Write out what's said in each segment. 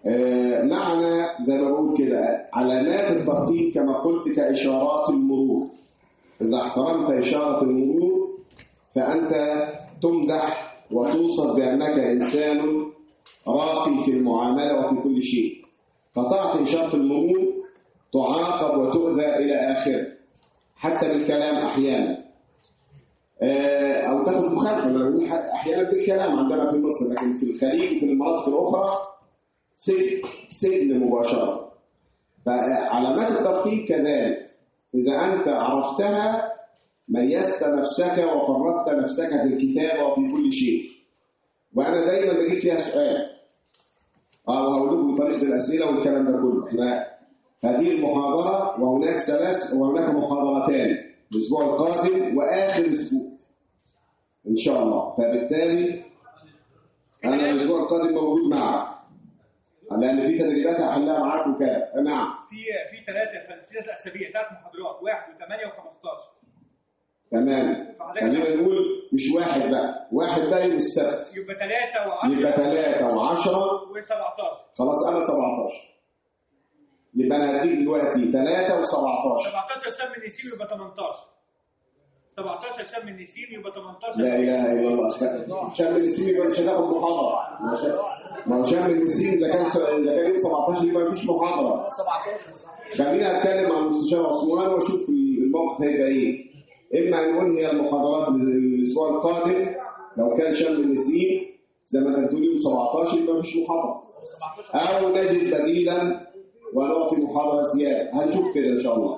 آه، معنى زي ما بقول كده علامات التخطيط كما قلت كإشارات المرور إذا احترمت إشارة المرور فأنت تمدح وتوصف بأنك إنسان راقي في المعاملة وفي كل شيء قطعت إشارة المرور تعاقب وتؤذى إلى آخره حتى بالكلام أحيانا آه، أو تاخد مخالفة أنا بقول ح- أحيانا بالكلام عندنا في مصر لكن في الخليج وفي المناطق الأخرى سجن سجن مباشرة فعلامات الترقيم كذلك إذا أنت عرفتها ميزت نفسك وفرقت نفسك في الكتابة وفي كل شيء وأنا دايما بجيب فيها سؤال اه وهقول لكم طريقة الأسئلة والكلام ده كله احنا هذه المحاضرة وهناك ثلاث وهناك محاضرتان الأسبوع القادم وآخر أسبوع إن شاء الله فبالتالي أنا الأسبوع القادم موجود معك لأن في تدريبات هحلها معاك وكده نعم في في ثلاثه في ثلاث اسابيع ثلاث محاضرات واحد و8 و15 تمام خلينا نقول مش واحد بقى واحد ده يوم السبت يبقى ثلاثه يبقى و10 ثلاثة وعشرة و17 خلاص أنا 17 يبقى أنا هديك دلوقتي ثلاثة و17 17 شم النسيم يبقى 18 17 شم النسيم يبقى 18 لا اله الا الله شم النسيم يبقى مش هتاخد محاضره ما شم- ما هو شم النسيم اذا كان اذا كان يوم 17 يبقى مفيش محاضره 17 خلينا اتكلم عن المستشار عثمان واشوف الموقف هيبقى ايه اما ان انهي المحاضرات الاسبوع القادم لو كان شم النسيم زي ما انت بتقول يوم 17 يبقى مفيش محاضره 17 او نجد بديلا ونعطي محاضره زياده هنشوف كده ان شاء الله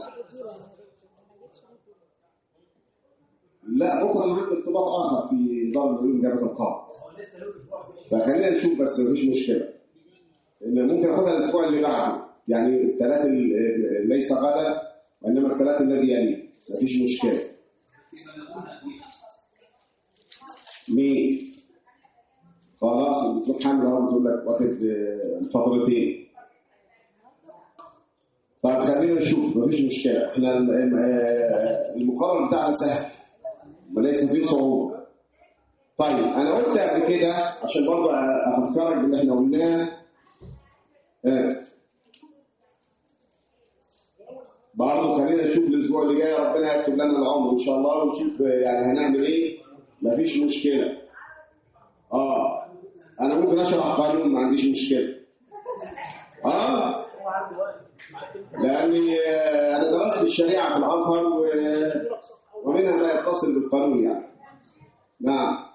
لا بكره انا عندي ارتباط اخر في دار العلوم جامعه القاهره فخلينا نشوف بس مفيش مشكله ان ممكن اخدها الاسبوع اللي بعده يعني الثلاث ال- ليس غدا وانما الثلاث الذي يليه مفيش مشكله مين خلاص الدكتور حامد اهو بتقول لك واخد آه، فترتين طيب خلينا نشوف مفيش مشكله احنا ال- آه، المقرر بتاعنا سهل وليس فيه صعوبه طيب انا قلت قبل كده عشان برضه افكرك باللي احنا قلناه آه. برضه خلينا نشوف الاسبوع اللي جاي ربنا يكتب لنا العمر ان شاء الله ونشوف آه، يعني هنعمل ايه مفيش مشكله اه انا ممكن اشرح قانون ما عنديش مشكله اه لاني آه، انا درست الشريعه في الازهر و... ومنها ما يتصل بالقانون يعني نعم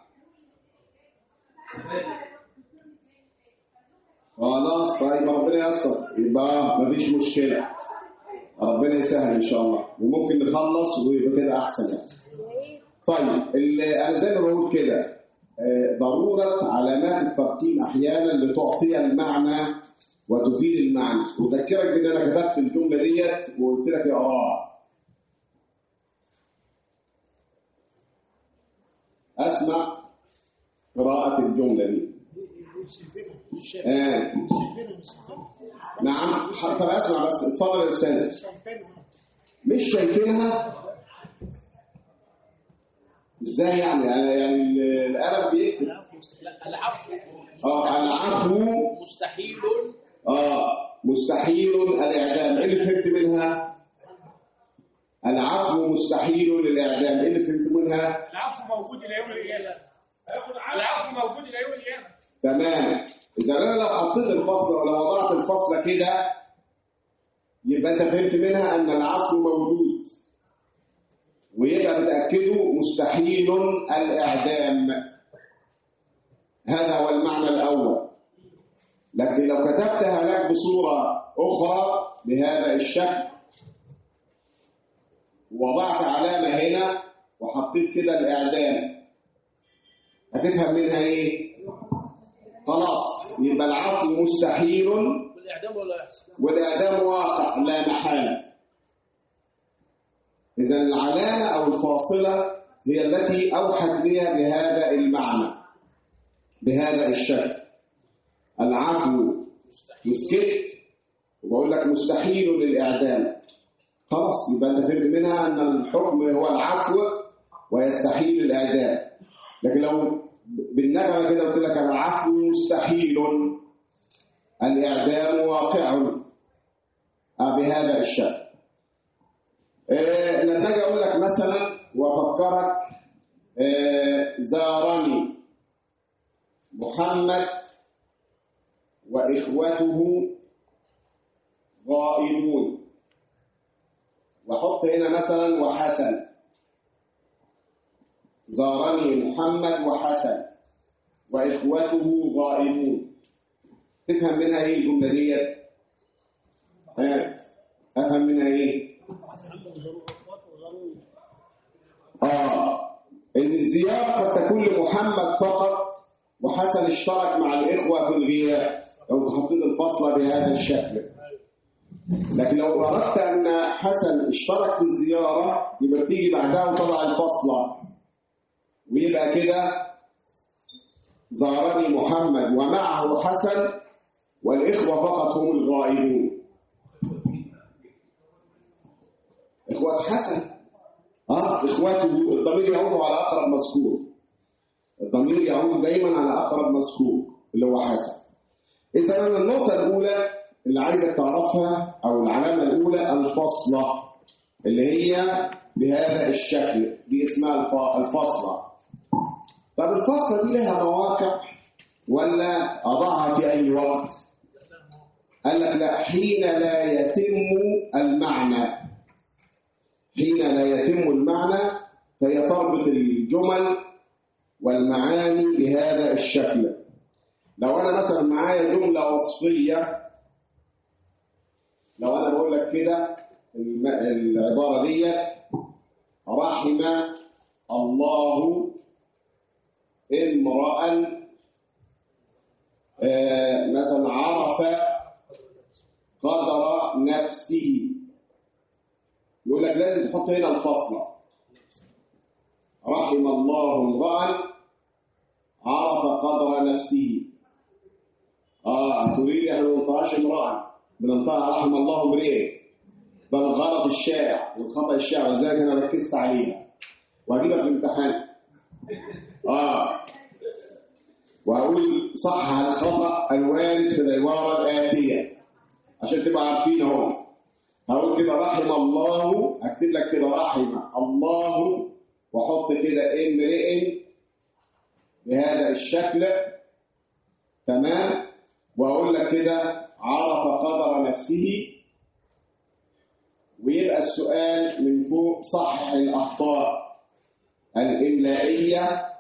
خلاص طيب ربنا ييسر يبقى مفيش مشكله ربنا يسهل ان شاء الله وممكن نخلص ويبقى كده احسن يعني طيب ال- انا زي ما بقول كده آه، ضروره علامات الترقيم احيانا لتعطي المعنى وتفيد المعنى اذكرك بان انا كتبت الجمله ديت وقلت لك اقراها اسمع قراءه الجمله دي آه. نعم طب اسمع بس اتفضل يا استاذ مش شايفينها ازاي يعني يعني يعني ال- القلم بيكتب لا العفو اه العفو مستحيل اه مستحيل الاعدام ايه اللي فهمت منها العفو مستحيل الاعدام ايه اللي فهمت منها العفو موجود الى يوم القيامه العفو موجود الى يوم القيامه تمام اذا انا لو حطيت الفصل ولا وضعت الفصل كده يبقى انت فهمت منها ان العفو موجود ويبقى بتاكده مستحيل الاعدام هذا هو المعنى الاول لكن لو كتبتها لك بصوره اخرى بهذا الشكل وضعت علامه هنا وحطيت كده الاعدام هتفهم منها ايه خلاص يبقى العفو مستحيل والاعدام ولا يحصل والإعدام واقع لا محالة إذا العلامة أو الفاصلة هي التي أوحت لي بهذا المعنى بهذا الشكل العفو وسكت وبقول لك مستحيل للإعدام خلاص يبقى أنت فهمت منها أن الحكم هو العفو ويستحيل الإعدام لكن لو بالنغمة كده قلت لك العفو مستحيل الإعدام واقع آه، بهذا الشكل آه، لما أجي أقول لك مثلا وأفكرك آه، زارني محمد وإخوته غائبون وحط هنا مثلا وحسن زارني محمد وحسن وإخوته غائبون تفهم منها ايه الجملة ديت؟ ها افهم منها ايه؟ اه ان الزيارة قد تكون لمحمد فقط وحسن اشترك مع الإخوة في الغياب لو تحطيت الفصل بهذا الشكل لكن لو أردت أن حسن اشترك في الزيارة يبقى تيجي بعدها وطلع الفصلة ويبقى كده زارني محمد ومعه حسن والإخوة فقط هم الغائبون إخوة حسن آه إخواته الضمير يعود على أقرب مذكور الضمير يعود دايما على أقرب مذكور اللي هو حسن إذا أنا النقطة الأولى اللي عايزك تعرفها أو العلامة الأولى الفصلة اللي هي بهذا الشكل دي اسمها الف- الفصلة طب الفصلة دي لها مواقع ولا أضعها في أي وقت قال لك لا حين لا يتم المعنى حين لا يتم المعنى فهي تربط الجمل والمعاني بهذا الشكل لو أنا مثلا معايا جملة وصفية لو أنا بقول لك كده الم- العبارة دي رحم الله امرأ آه، مثلا عرف قدر نفسه يقول لك لازم تحط هنا الفصلة رحم الله امرأ عرف قدر نفسه اه تريد احنا ما بننطقهاش امرأة بننطقها رحم الله امرئ ده الغلط الشائع والخطأ الشائع ولذلك انا ركزت عليها وهجيبها في الامتحان اه وأقول صح على الخطأ الوارد في العبارة الآتية عشان تبقى عارفين اهو هقول كده رحم الله اكتب لك كده رحم الله واحط كده امرئ بهذا الشكل تمام واقول لك كده عرف قدر نفسه ويبقى السؤال من فوق صحح الاخطاء الاملائيه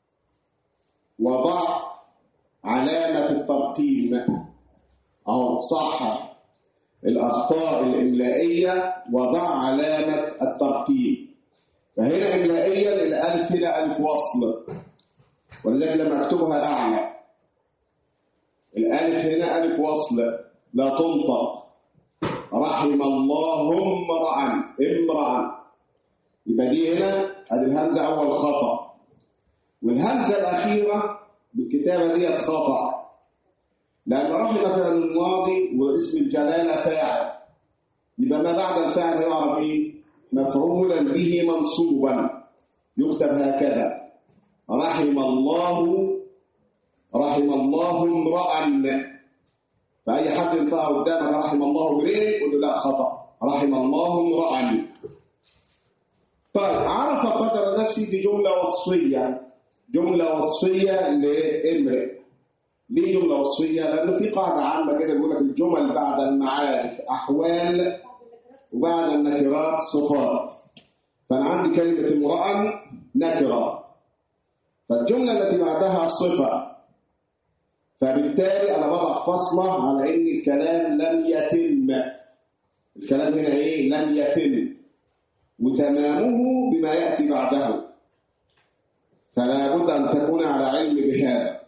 وضع علامة الترقيم أو صح الأخطاء الإملائية وضع علامة الترقيم فهنا إملائيا الألف هنا ألف وصل ولذلك لما أكتبها أعلى الألف هنا ألف وصل لا تنطق رحم الله امرأ امرأ يبقى دي هنا ادي الهمزة أول خطأ والهمزة الأخيرة بالكتابة دي خطأ لأن رحم فعل الماضي واسم الجلالة فاعل يبقى ما بعد الفعل يعرف إيه؟ مفعولا به منصوبا يكتب هكذا رحم الله رحم الله امرأ فأي حد ينطقها قدامك رحم الله امرئ يقول له لا خطأ رحم الله امرأ طيب عرف قدر نفسي دي جملة وصفية جملة وصفية لامرئ ليه جملة وصفية؟ لأنه في قاعدة عامة كده بيقول لك الجمل بعد المعارف أحوال وبعد النكرات صفات فأنا عندي كلمة امرأ نكرة فالجملة التي بعدها صفة فبالتالي أنا بضع فصلة على إن الكلام لم يتم الكلام هنا إيه؟ لم يتم وتمامه بما يأتي بعده فلا بد أن تكون على علم بهذا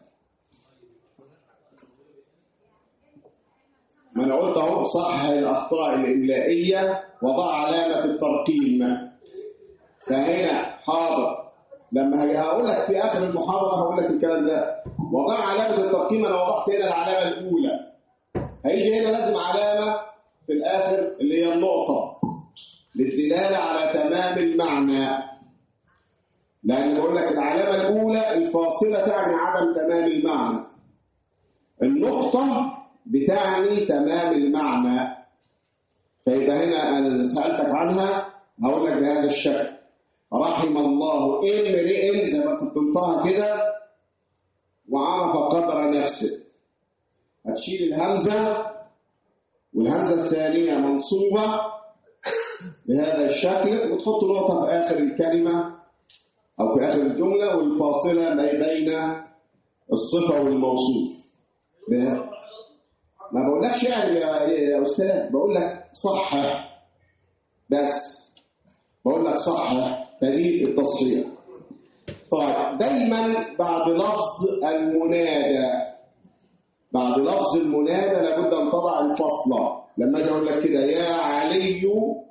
ما أنا قلت أهو صح الأخطاء الإملائية وضع علامة الترقيم فهنا حاضر لما هاجي هقول لك في آخر المحاضرة هقول لك الكلام ده وضع علامة الترقيم أنا وضعت هنا العلامة الأولى هيجي هنا لازم علامة في الآخر اللي هي النقطة للدلالة على تمام المعنى لأن بقول لك العلامة الأولى الفاصلة تعني عدم تمام المعنى النقطة بتعني تمام المعنى فيبقى هنا انا اذا سالتك عنها هقول لك بهذا الشكل رحم الله امرئ زي ما انت بتنطقها كده وعرف قدر نفسه هتشيل الهمزه والهمزه الثانيه منصوبه بهذا الشكل وتحط نقطه في اخر الكلمه او في اخر الجمله والفاصله ما بين الصفه والموصوف ده ما بقولكش يعني يا يا استاذ بقول لك صحح بس بقول لك صحح فدي التصحيح طيب دايما بعد لفظ المنادى بعد لفظ المنادى لابد ان تضع الفصله لما اجي اقول لك كده يا علي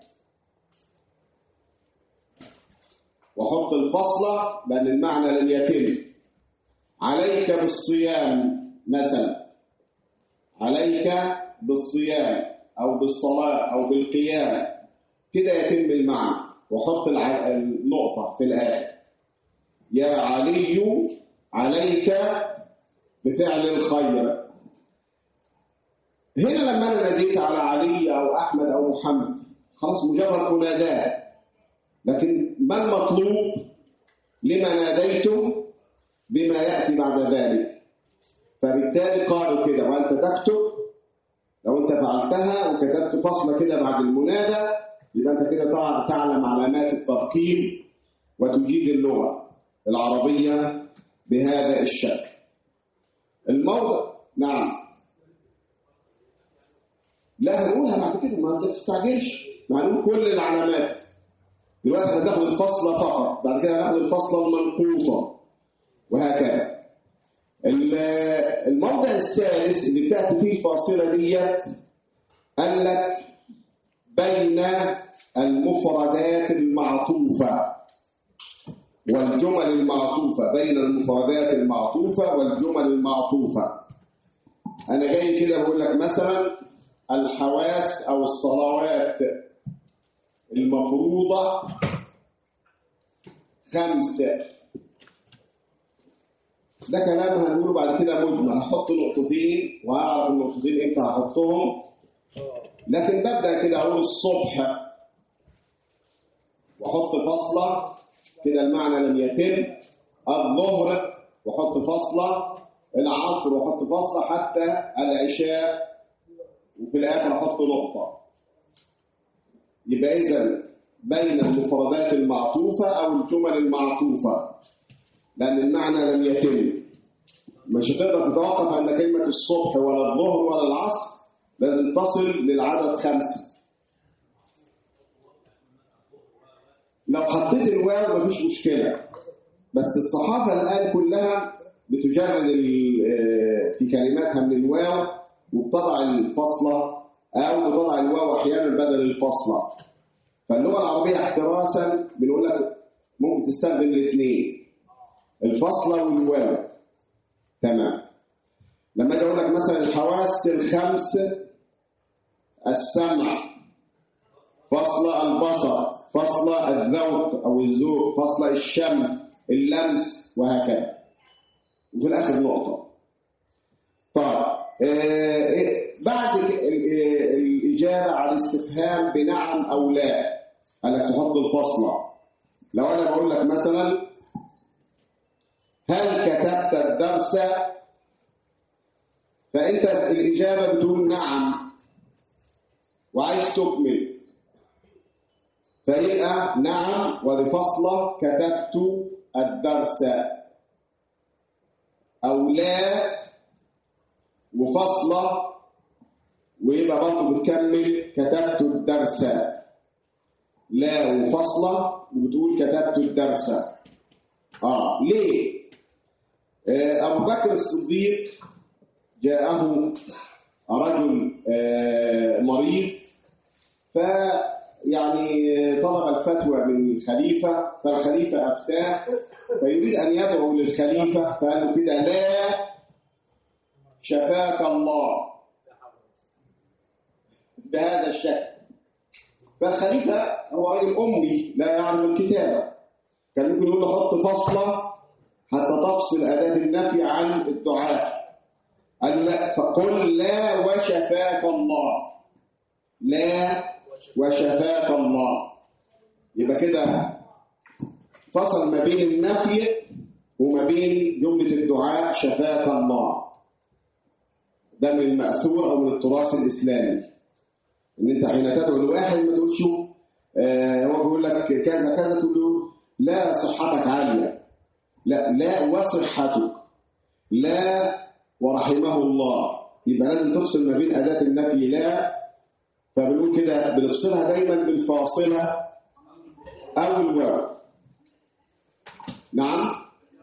واحط الفصله لان المعنى لم يتم عليك بالصيام مثلا عليك بالصيام او بالصلاه او بالقيام كده يتم المعنى وحط الع- النقطه في الاخر يا علي عليك بفعل الخير هنا لما انا ناديت على علي او احمد او محمد خلاص مجرد مناداه لكن ما المطلوب لما ناديتم بما ياتي بعد ذلك فبالتالي قالوا كده وانت تكتب لو انت فعلتها وكتبت فصله كده بعد المنادى يبقى انت كده تع- تعلم علامات الترقيم وتجيد اللغه العربيه بهذا الشكل الموضع نعم لا هنقولها بعد كده ما انت تستعجلش ما هنقول كل العلامات دلوقتي احنا بناخد الفصله فقط بعد كده هناخد الفصله المنقوطه وهكذا ال- الموضع الثالث اللي بتاتي فيه الفاصله ديت قال لك بين المفردات المعطوفه والجمل المعطوفه بين المفردات المعطوفه والجمل المعطوفه انا جاي كده بقول لك مثلا الحواس او الصلوات المفروضه خمسه ده كلام هنقوله بعد كده مجمل هحط نقطتين وهعرف النقطتين امتى هحطهم لكن ببدا كده اقول الصبح واحط فاصله كده المعنى لم يتم الظهر واحط فاصله العصر واحط فاصله حتى العشاء وفي الاخر احط نقطه يبقى اذا بين المفردات المعطوفه او الجمل المعطوفه لان المعنى لم يتم مش هتقدر تتوقف عند كلمه الصبح ولا الظهر ولا العصر لازم تصل للعدد خمسه لو حطيت الواو مفيش مشكله بس الصحافه الان كلها بتجرد ال- آه، في كلماتها من الواو وبتضع الفصله او بتضع الواو احيانا بدل الفصله فاللغه العربيه احتراسا بنقول لك ممكن تستخدم الاثنين الفصله والواو تمام لما اجي اقول لك مثلا الحواس الخمس السمع فصل البصر فصل الذوق او الذوق فصل الشم اللمس وهكذا وفي الاخر نقطه طيب آه، إيه، بعد ك- ال- آه، الاجابه على الاستفهام بنعم او لا انك تحط الفاصله لو انا بقول لك مثلا هل كتبت الدرس فانت الاجابه بتقول نعم وعايز تكمل فيبقى نعم ولفصلة كتبت الدرس أو لا وفصلة ويبقى برضه بتكمل كتبت الدرس لا وفصلة وبتقول كتبت الدرس اه ليه؟ آه أبو بكر الصديق جاءه رجل آه مريض فيعني طلب الفتوى من الخليفة فالخليفة أفتاه فيريد أن يدعو للخليفة فقال له كده لا شفاك الله بهذا الشكل فالخليفة هو راجل أمي لا يعرف الكتابة كان ممكن يقول له حط فصلة حتى تفصل أداة النفي عن الدعاء قال لا فقل لا وشفاك الله لا وشفاك الله يبقى كده فصل ما بين النفي وما بين جملة الدعاء شفاك الله ده من المأثور أو من التراث الإسلامي إن أنت حين تدعو لواحد ما تقولش آه هو بيقول لك كذا كذا تقول له لا صحتك عالية لا لا وصحتك لا ورحمه الله يبقى لازم تفصل ما بين أداة النفي لا فبنقول كده بنفصلها دايما بالفاصلة أو الواو نعم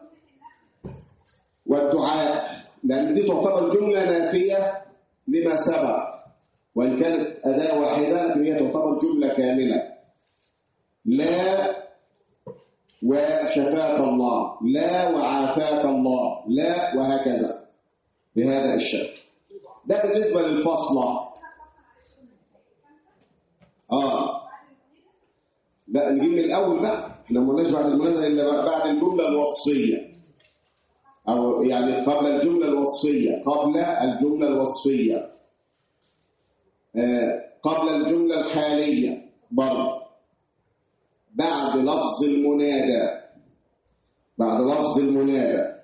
والدعاء لأن دي تعتبر جملة نافية لما سبق وإن كانت أداة واحدة لكن هي تعتبر جملة كاملة لا وشفاك الله لا وعافاك الله لا وهكذا بهذا الشكل ده بالنسبة للفصلة آه لا نجيب من الأول بقى احنا ما قلناش بعد المنازل إلا بعد الجملة الوصفية أو يعني قبل الجملة الوصفية قبل الجملة الوصفية آه قبل الجملة الحالية برضه بعد لفظ المنادى بعد لفظ المنادى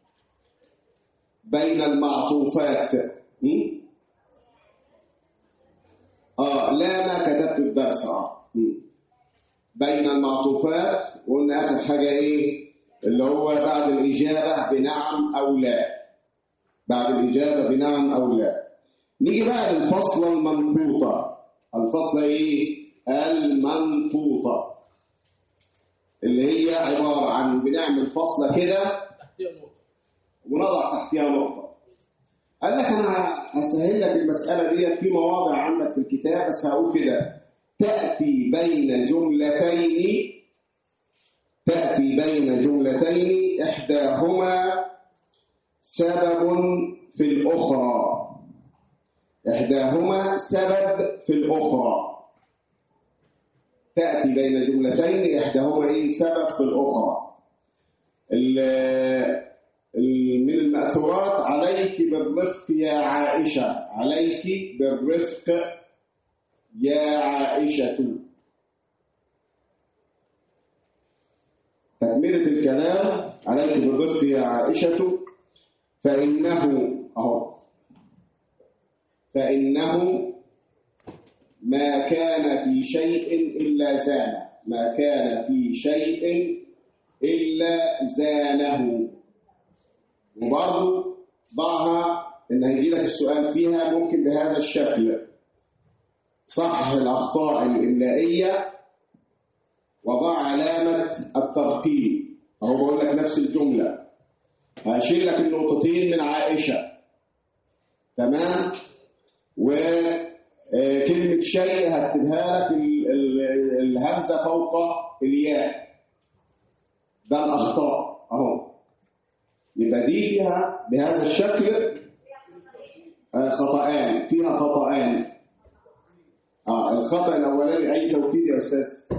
بين المعطوفات م? اه لا ما كتبت الدرس اه م. بين المعطوفات وقلنا اخر حاجه ايه اللي هو بعد الاجابه بنعم او لا بعد الاجابه بنعم او لا نيجي بقى للفصله المنقوطه الفصله ايه المنقوطه اللي هي عباره عن بنعمل فصله كده تحتيها نقطة ونضع تحتها نقطة قال لك أنا هسهل لك المسألة دي في مواضع عندك في الكتاب بس هقول كده تأتي بين جملتين تأتي بين جملتين إحداهما سبب في الأخرى إحداهما سبب في الأخرى تأتي بين جملتين إحداهما إيه سبب في الأخرى ال- من المأثورات عليك بالرفق يا عائشة عليك بالرفق يا عائشة تكملة الكلام عليك بالرفق يا عائشة فإنه أهو فإنه ما كان في شيء إلا زانه ما كان في شيء إلا زانه وبرضه ضعها ان هيجي لك السؤال فيها ممكن بهذا الشكل صحح الاخطاء الاملائيه وضع علامه الترقيم اهو بقول لك نفس الجمله هشيل لك النقطتين من عائشه تمام وكلمه شيء هكتبها لك ال- ال- الهمزه فوق الياء ده الاخطاء اهو يبقى دي فيها بهذا الشكل آه، خطأان فيها خطأان اه الخطأ الأولاني أي توكيد يا أستاذ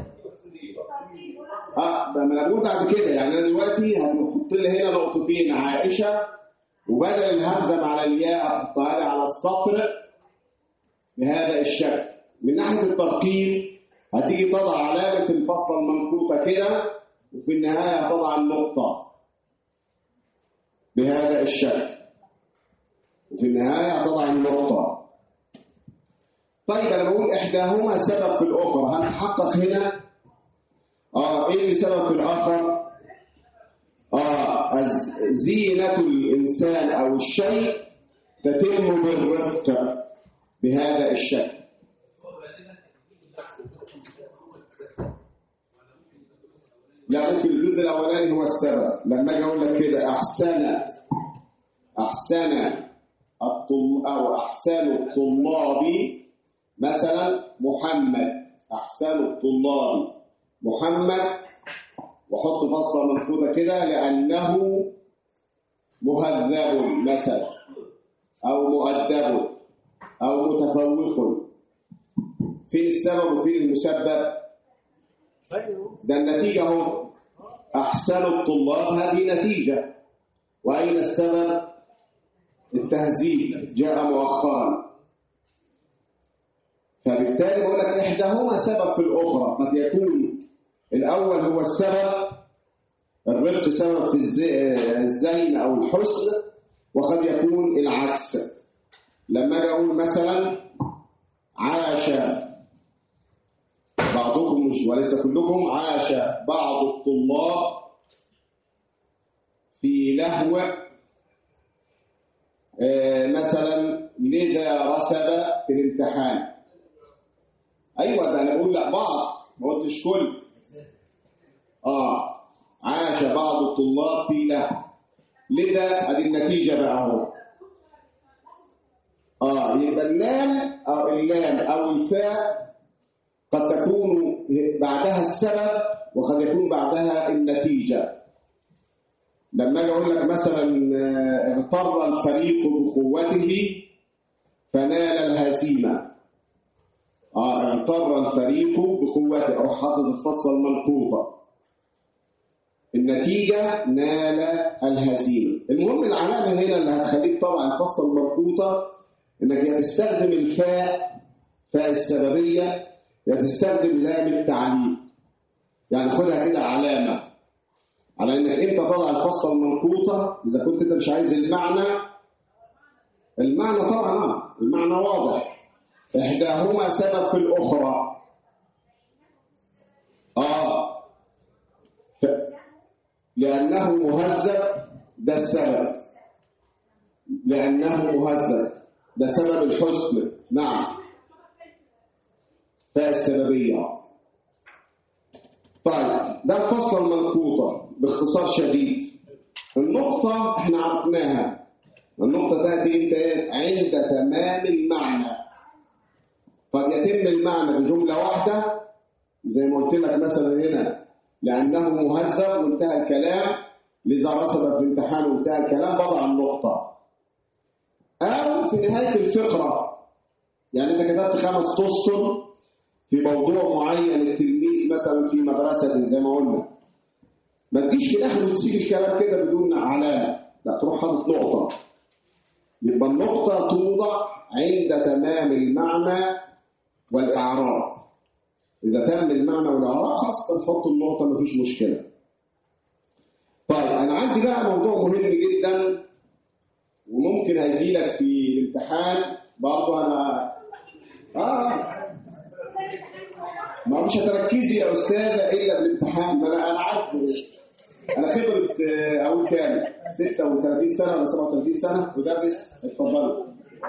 اه ما انا بقول بعد كده يعني انا دلوقتي هتحط لي هنا نقطتين عائشة وبدل الهمزة مع الياء هحطها لي على السطر بهذا الشكل من ناحية الترقيم هتيجي تضع علامة الفصل المنقوطة كده وفي النهاية هتضع النقطة بهذا الشكل وفي النهاية هتضع النقطة طيب أنا بقول إحداهما سبب في الأخرى هنتحقق هنا آه إيه اللي سبب في الآخر آه الز- زينة الإنسان أو الشيء تتم بالرفق بهذا الشكل لا ممكن الجزء الاولاني هو السبب لما اجي اقول لك كده احسن احسن الطل او احسن الطلاب مثلا محمد احسن الطلاب محمد وحط فصله منقوطه كده لانه مهذب مثلا او مؤدب او متفوق فين السبب وفين المسبب ده النتيجة اهو أحسن الطلاب هذه نتيجة وأين السبب؟ التهذيب جاء مؤخرا فبالتالي بقول لك إحداهما سبب في الأخرى قد يكون الأول هو السبب الرفق سبب في الز- الزين أو الحسن وقد يكون العكس لما أجي أقول مثلا عاش بعضكم مش وليس كلكم عاش بعض الطلاب في لهو آه، مثلا لذا رسب في الامتحان ايوه ده انا بقول لا بعض ما قلتش كل اه عاش بعض الطلاب في لهو لذا ادي النتيجه بقى اهو اه يبقى اللام او اللام او الفاء قد تكون بعدها السبب وقد يكون بعدها النتيجه لما اجي اقول لك مثلا آه، اغتر الفريق بقوته فنال الهزيمه اه اغتر الفريق بقوته او حافظ الفصل المنقوطه النتيجه نال الهزيمه المهم العلامه هنا اللي هتخليك طبعا الفصل المنقوطه انك يا تستخدم الفاء فاء السببيه يا تستخدم لام التعليل يعني خدها كده علامه على انك امتى تضع الفصل المنقوطه اذا كنت انت مش عايز المعنى المعنى طبعا آه، المعنى واضح احداهما سبب في الاخرى اه ف... لانه مهذب ده السبب لانه مهذب ده سبب الحسن نعم فاء السببيه طيب ده الفصل المنقوطة باختصار شديد النقطة احنا عرفناها النقطة تأتي انت إيه؟ عند تمام المعنى قد يتم المعنى بجملة واحدة زي ما قلت لك مثلا هنا لأنه مهذب وانتهى الكلام لذا رسب في الامتحان وانتهى الكلام بضع النقطة أو في نهاية الفقرة يعني انت كتبت خمس تسطر في موضوع معين التلميذ مثلا في مدرسة زي ما قلنا ما تجيش في الاخر وتسيب الكلام كده بدون علامة لا تروح حاطط نقطة يبقى النقطة توضع عند تمام المعنى والإعراب إذا تم المعنى والإعراب خلاص تحط النقطة مفيش مشكلة طيب أنا عندي بقى موضوع مهم جدا وممكن هيجي لك في الامتحان برضه أنا آه ما مش هتركزي يا استاذه الا بالامتحان ما انا انا عارف انا خبره آه، اقول كام 36 سنه ولا 37 سنه مدرس اتفضلوا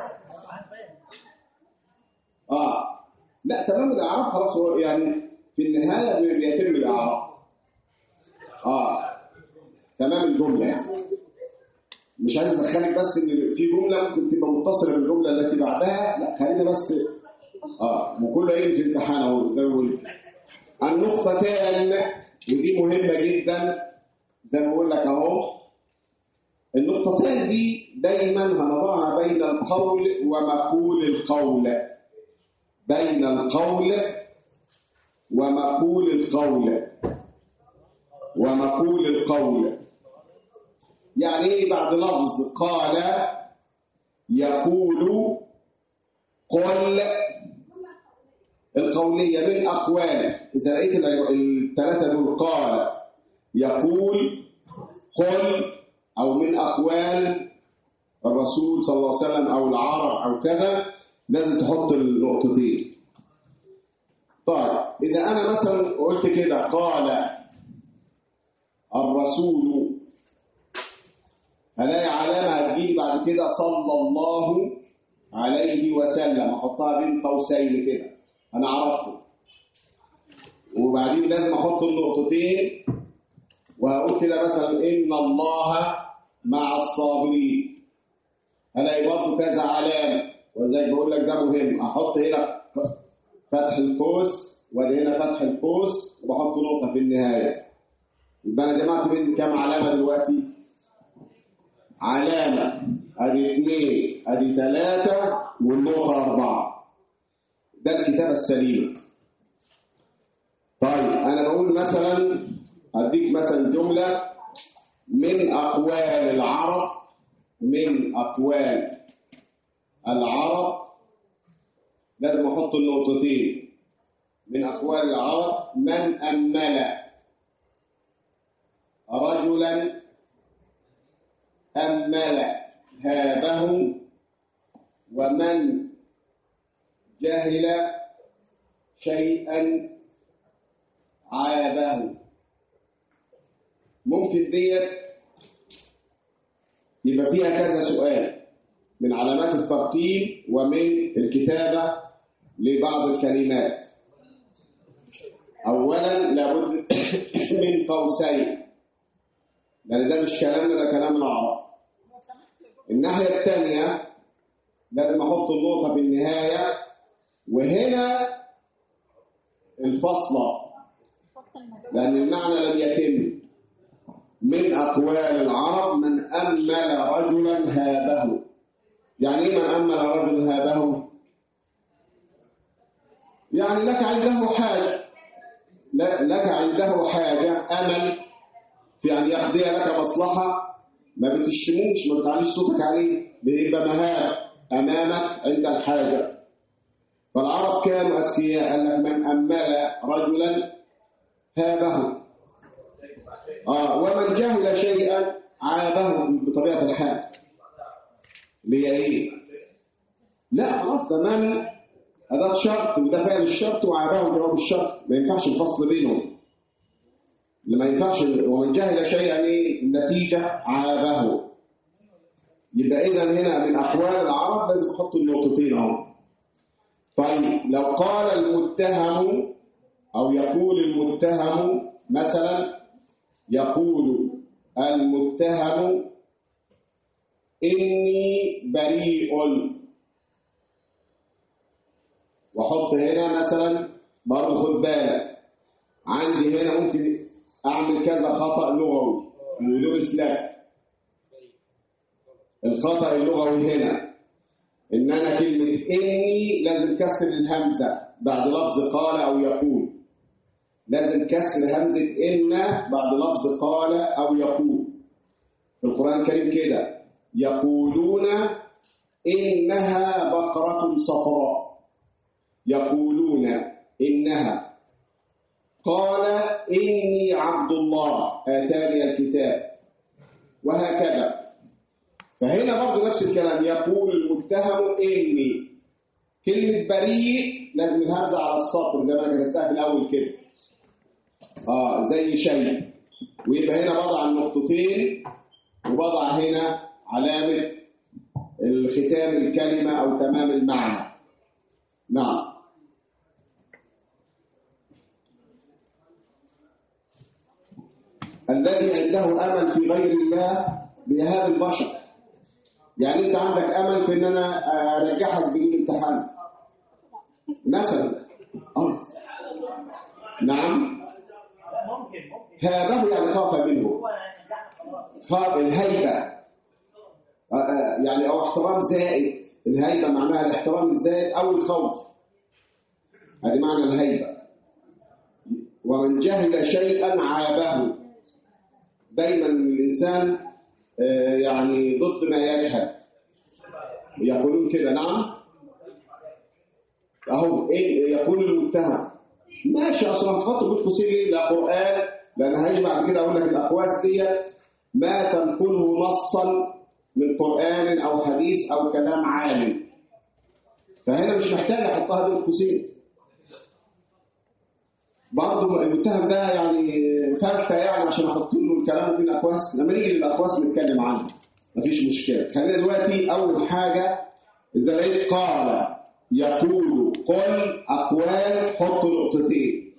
اه لا تمام الاعراب خلاص هو يعني في النهايه بي- بيتم الاعراب اه تمام الجمله يعني مش عايز ادخلك بس ان في جمله ممكن تبقى متصله بالجمله التي بعدها لا خلينا بس اه وكله هيجي في الامتحان اهو زي ما قلت النقطتان ودي مهمه جدا زي ما بقول لك اهو النقطتان دي دايما هنضعها بين القول ومقول القول بين القول ومقول القول ومقول القول يعني ايه بعد لفظ قال يقول قل القولية من أقوال إذا لقيت ال- الثلاثة دول قال يقول قل أو من أقوال الرسول صلى الله عليه وسلم أو العرب أو كذا لازم تحط النقطتين طيب إذا أنا مثلا قلت كده قال الرسول هلاقي علامة هتجيلي بعد كده صلى الله عليه وسلم أحطها بين قوسين كده أنا أعرفه وبعدين لازم أحط النقطتين وهقول كده مثلا إن الله مع الصابرين هلاقي برضه كذا علامة ولذلك بقول لك ده مهم أحط هنا فتح القوس وادي هنا فتح القوس وبحط نقطة في النهاية يبقى أنا جمعت بين كام علامة دلوقتي؟ علامة ادي اثنين ادي ثلاثة والنقطة أربعة ده الكتابة السليمة طيب أنا بقول مثلا أديك مثلا جملة من أقوال العرب من أقوال العرب لازم احط النقطتين من اقوال العرب من امل رجلا امل هابه ومن جهل شيئا عابه ممكن ديت يبقى فيها كذا سؤال من علامات الترتيب ومن الكتابة لبعض الكلمات أولا لابد من قوسين لأن ده مش كلامنا ده كلام العرب الناحية الثانية لازم أحط النقطة في النهاية وهنا الفصلة لأن المعنى لم يتم من أقوال العرب من أمل رجلا هابه يعني إيه من أمل رجلا هابه يعني لك عنده حاجة ل- لك عنده حاجة أمل في أن يقضي لك مصلحة ما بتشتموش ما بتعليش صوتك عليه بيبقى مهاب أمامك عند الحاجة فالعرب كانوا أذكياء قال لك من أمل رجلا هابه آه ومن جهل شيئا عابه بطبيعة الحال ليه ايه لا خلاص ده من أداة شرط وده فعل الشرط وعابه جواب الشرط ما ينفعش الفصل بينهم اللي ما ينفعش ومن جهل شيئا ايه النتيجة عابه يبقى إذا هنا من أقوال العرب لازم أحط النقطتين أهو طيب لو قال المتهم أو يقول المتهم مثلا يقول المتهم إني بريء وحط هنا مثلا برضه خد بالك عندي هنا ممكن أعمل كذا خطأ لغوي ودرس لك الخطأ اللغوي هنا إن أنا كلمة إني لازم كسر الهمزة بعد لفظ قال أو يقول لازم كسر همزة إن بعد لفظ قال أو يقول في القرآن الكريم كده يقولون إنها بقرة صفراء يقولون إنها قال إني عبد الله آتاني الكتاب وهكذا فهنا برضه نفس الكلام يقول المتهم إني كلمة بريء لازم الهمزة على السطر زي ما أنا كتبتها في الأول كده آه زي شيء ويبقى هنا بضع النقطتين وبضع هنا علامة الختام الكلمة أو تمام المعنى نعم الذي عنده أمل في غير الله بهذا البشر يعني أنت عندك أمل في أن أنا أنجحك بدون امتحان مثلا آه. نعم ممكن ممكن هابه يعني خاف منه هو نجح خلاص خاف الهيبة آه، آه، يعني أو احترام زائد الهيبة معناها الاحترام الزائد أو الخوف هذه معنى الهيبة ومن جهل شيئا عابه دايما الإنسان آه، يعني ضد ما يجهل يقولون كده نعم أهو إيه يقول المتهم ماشي أصلا هتحط بين قوسين ليه؟ لا قرآن لأن هيجي بعد كده أقول لك الأقواس ديت ما تنقله نصا من قرآن أو حديث أو كلام عالم فهنا مش محتاج أحطها بين قوسين برضه المتهم ده يعني فلتة يعني عشان احط له الكلام بين الاقواس لما نيجي للاقواس نتكلم عنها مفيش مشكله خلينا دلوقتي اول حاجه اذا لقيت قال يقول قل اقوال حط نقطتين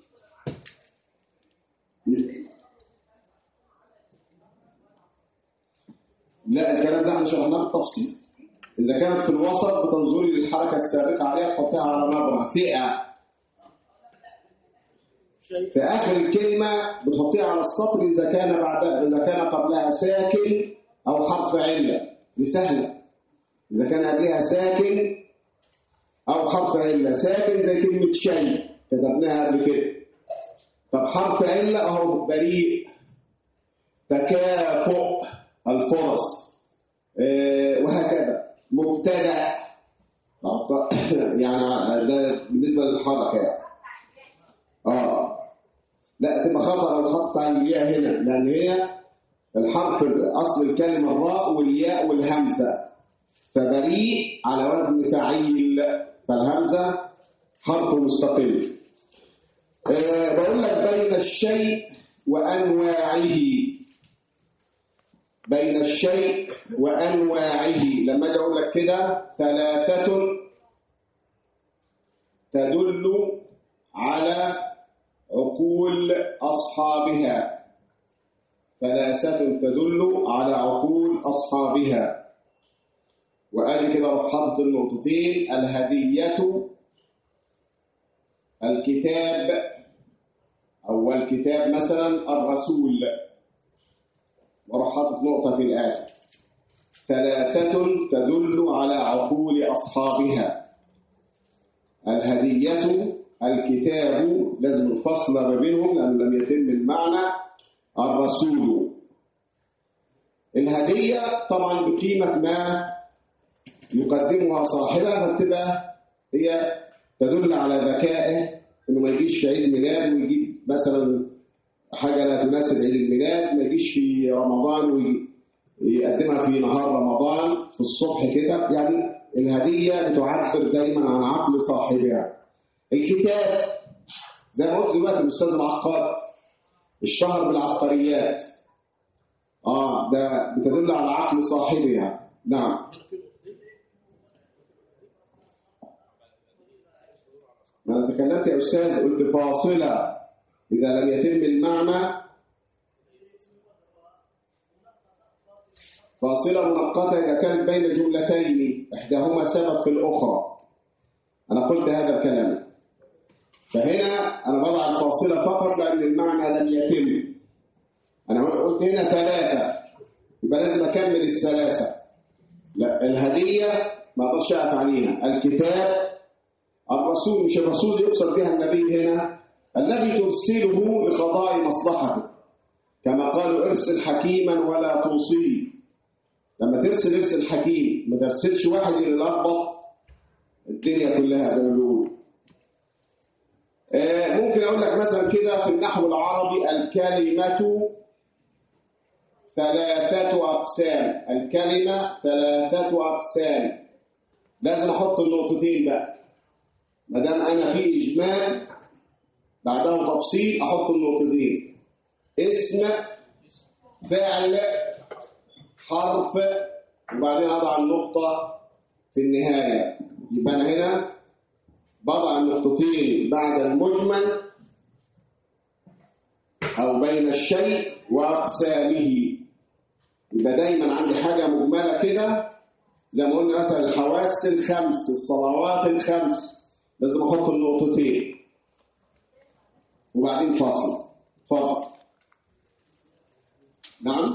لا الكلام ده احنا شرحناه بالتفصيل اذا كانت في الوسط بتنظري للحركه السابقه عليها تحطيها على نبره فئه شيء في آخر الكلمة بتحطيها على السطر إذا كان بعد إذا كان قبلها ساكن أو حرف علة دي سهلة إذا كان قبلها ساكن أو حرف علة ساكن زي كلمة شيء كتبناها قبل كده طب حرف علة أهو بريء تكافؤ الفرص آه، وهكذا مبتدأ يعني ده بالنسبة للحركة يعني اه لا تبقى خطأ لو اتحطت على الياء هنا لأن هي الحرف أصل الكلمة الراء والياء والهمزة فبريء على وزن فعيل فالهمزة حرف مستقل آه بقول لك بين الشيء وأنواعه بين الشيء وأنواعه لما أجي أقول لك كده ثلاثة تدل على عقول أصحابها ثلاثة تدل على عقول أصحابها وقال كده لو حاطط النقطتين الهدية الكتاب أو الكتاب مثلا الرسول وراح حاطط نقطة في الآخر ثلاثة تدل على عقول أصحابها الهدية الكتاب لازم الفصل ما بينهم لأنه لم يتم المعنى الرسول الهدية طبعا بقيمة ما يقدمها صاحبها فبتبقى هي تدل على ذكائه انه ما يجيش في عيد ميلاد ويجيب مثلا حاجة لا تناسب عيد الميلاد ما يجيش في رمضان ويقدمها في نهار رمضان في الصبح كده يعني الهدية بتعبر دايما عن عقل صاحبها الكتاب زي ما قلت دلوقتي الاستاذ العقاد اشتهر بالعبقريات اه ده بتدل على عقل صاحبها نعم هنا في نقطتين ما انا تكلمت يا استاذ قلت فاصله اذا لم يتم المعنى فاصله منقطه اذا كانت بين جملتين احداهما سبب في الاخرى انا قلت هذا الكلام فهنا انا بضع الفاصله فقط لان المعنى لم يتم انا قلت هنا ثلاثه يبقى لازم اكمل الثلاثه لا الهديه ما اقدرش اقف عليها الكتاب الرسول مش الرسول يقصد بها النبي هنا الذي ترسله لقضاء مصلحته كما قالوا ارسل حكيما ولا توصيه لما ترسل ارسل حكيم ما ترسلش واحد يلخبط الدنيا كلها زي ما بيقولوا آه، ممكن اقول لك مثلا كده في النحو العربي الكلمه ثلاثة أقسام الكلمة ثلاثة أقسام لازم أحط النقطتين بقى ما دام أنا في إجمال بعده تفصيل أحط النقطتين اسم فعل حرف وبعدين أضع النقطة في النهاية يبقى أنا هنا بضع النقطتين بعد المجمل أو بين الشيء وأقسامه يبقى دايما عندي حاجة مجملة كده زي ما قلنا مثلا الحواس الخمس الصلوات الخمس لازم أحط النقطتين وبعدين فاصل اتفضل نعم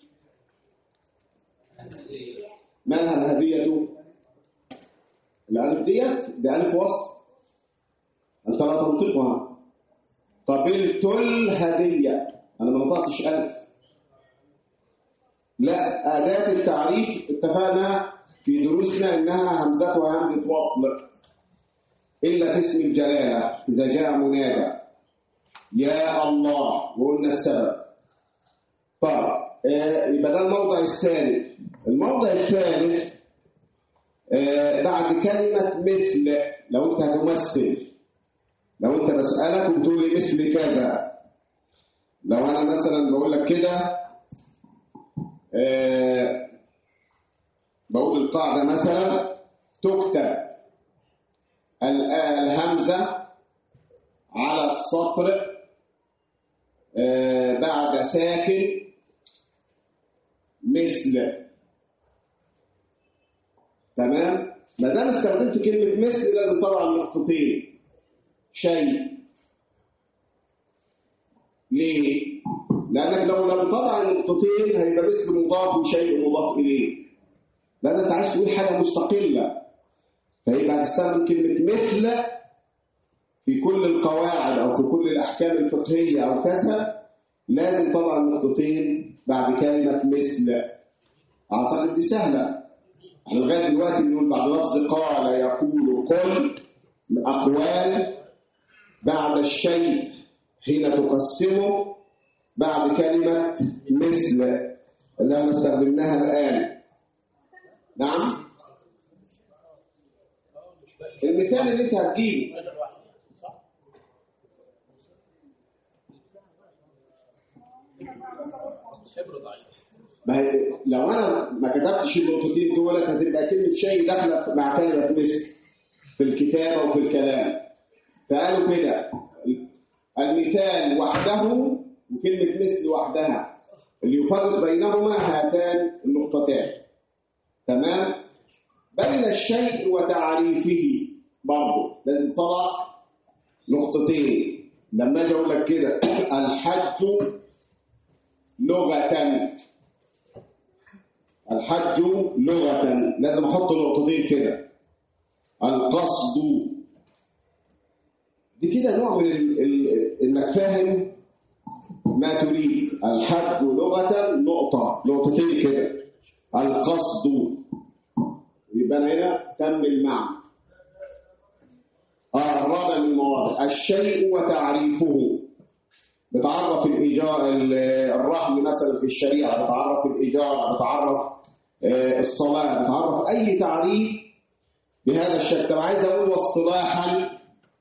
مالها الهدية الألف ديت ده ألف وسط أنت لا تنطقها قبلت الهدية أنا ما نطقتش ألف لا أداة التعريف اتفقنا في دروسنا إنها همزتها همزة وصل إلا في اسم الجلالة إذا جاء منادى يا الله وقلنا السبب طيب آه، يبقى ده الموضع الثالث الموضع الثالث آه، بعد كلمة مثل لو أنت هتمثل لو أنت بسألك وتقول لي مثل كذا لو أنا مثلا بقول لك كده آه، بقول القاعدة مثلا تكتب ال- الهمزة على السطر آه، بعد ساكن مثل تمام ما دام استخدمت كلمة مثل لازم طبعا نقطتين شيء ليه؟ لأنك لو لم تضع النقطتين هيبقى مثل مضاف وشيء مضاف إليه لأن أنت عايز تقول حاجة مستقلة فيبقى هتستخدم كلمة مثل في كل القواعد أو في كل الأحكام الفقهية أو كذا لازم طبعا نقطتين بعد كلمة مثل أعتقد دي سهلة احنا لغايه دلوقتي بنقول بعد لفظ قال يقول قل اقوال بعد الشيء حين تقسمه بعد كلمه مثل اللي احنا استخدمناها الان نعم المثال اللي انت هتجيبه مثال واحد صح؟ حبر ضعيف ما هي لو انا ما كتبتش النقطتين دول هتبقى كلمه شيء داخله مع كلمه مثل في الكتابه وفي الكلام فقالوا كده المثال وحده وكلمه مثل وحدها اللي يفرق بينهما هاتان النقطتان تمام بين الشيء وتعريفه برضه لازم طلع نقطتين لما اجي اقول لك كده الحج لغه الحج لغة لازم احط نقطتين كده القصد دي كده نوع من ال... ال... انك فاهم ما تريد الحج لغة نقطة نقطتين كده القصد يبقى أنا هنا تم المعنى آه الرابع من المواضع الشيء وتعريفه بتعرف الإيجار الرهن مثلا في الشريعة بتعرف الإيجار بتعرف آه، الصلاة بتعرف أي تعريف بهذا الشكل طب عايز أقول واصطلاحا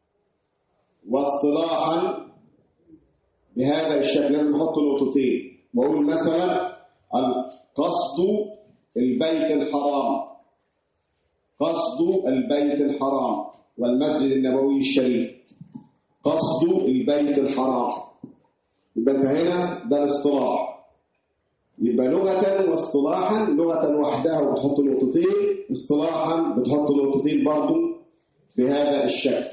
واصطلاحا بهذا الشكل لازم نحط نقطتين وأقول مثلا القصد البيت الحرام قصد البيت الحرام والمسجد النبوي الشريف قصد البيت الحرام يبقى انت هنا ده الاصطلاح يبقى لغة واصطلاحا لغة وحدها وبتحط نقطتين اصطلاحا بتحط نقطتين برضو بهذا الشكل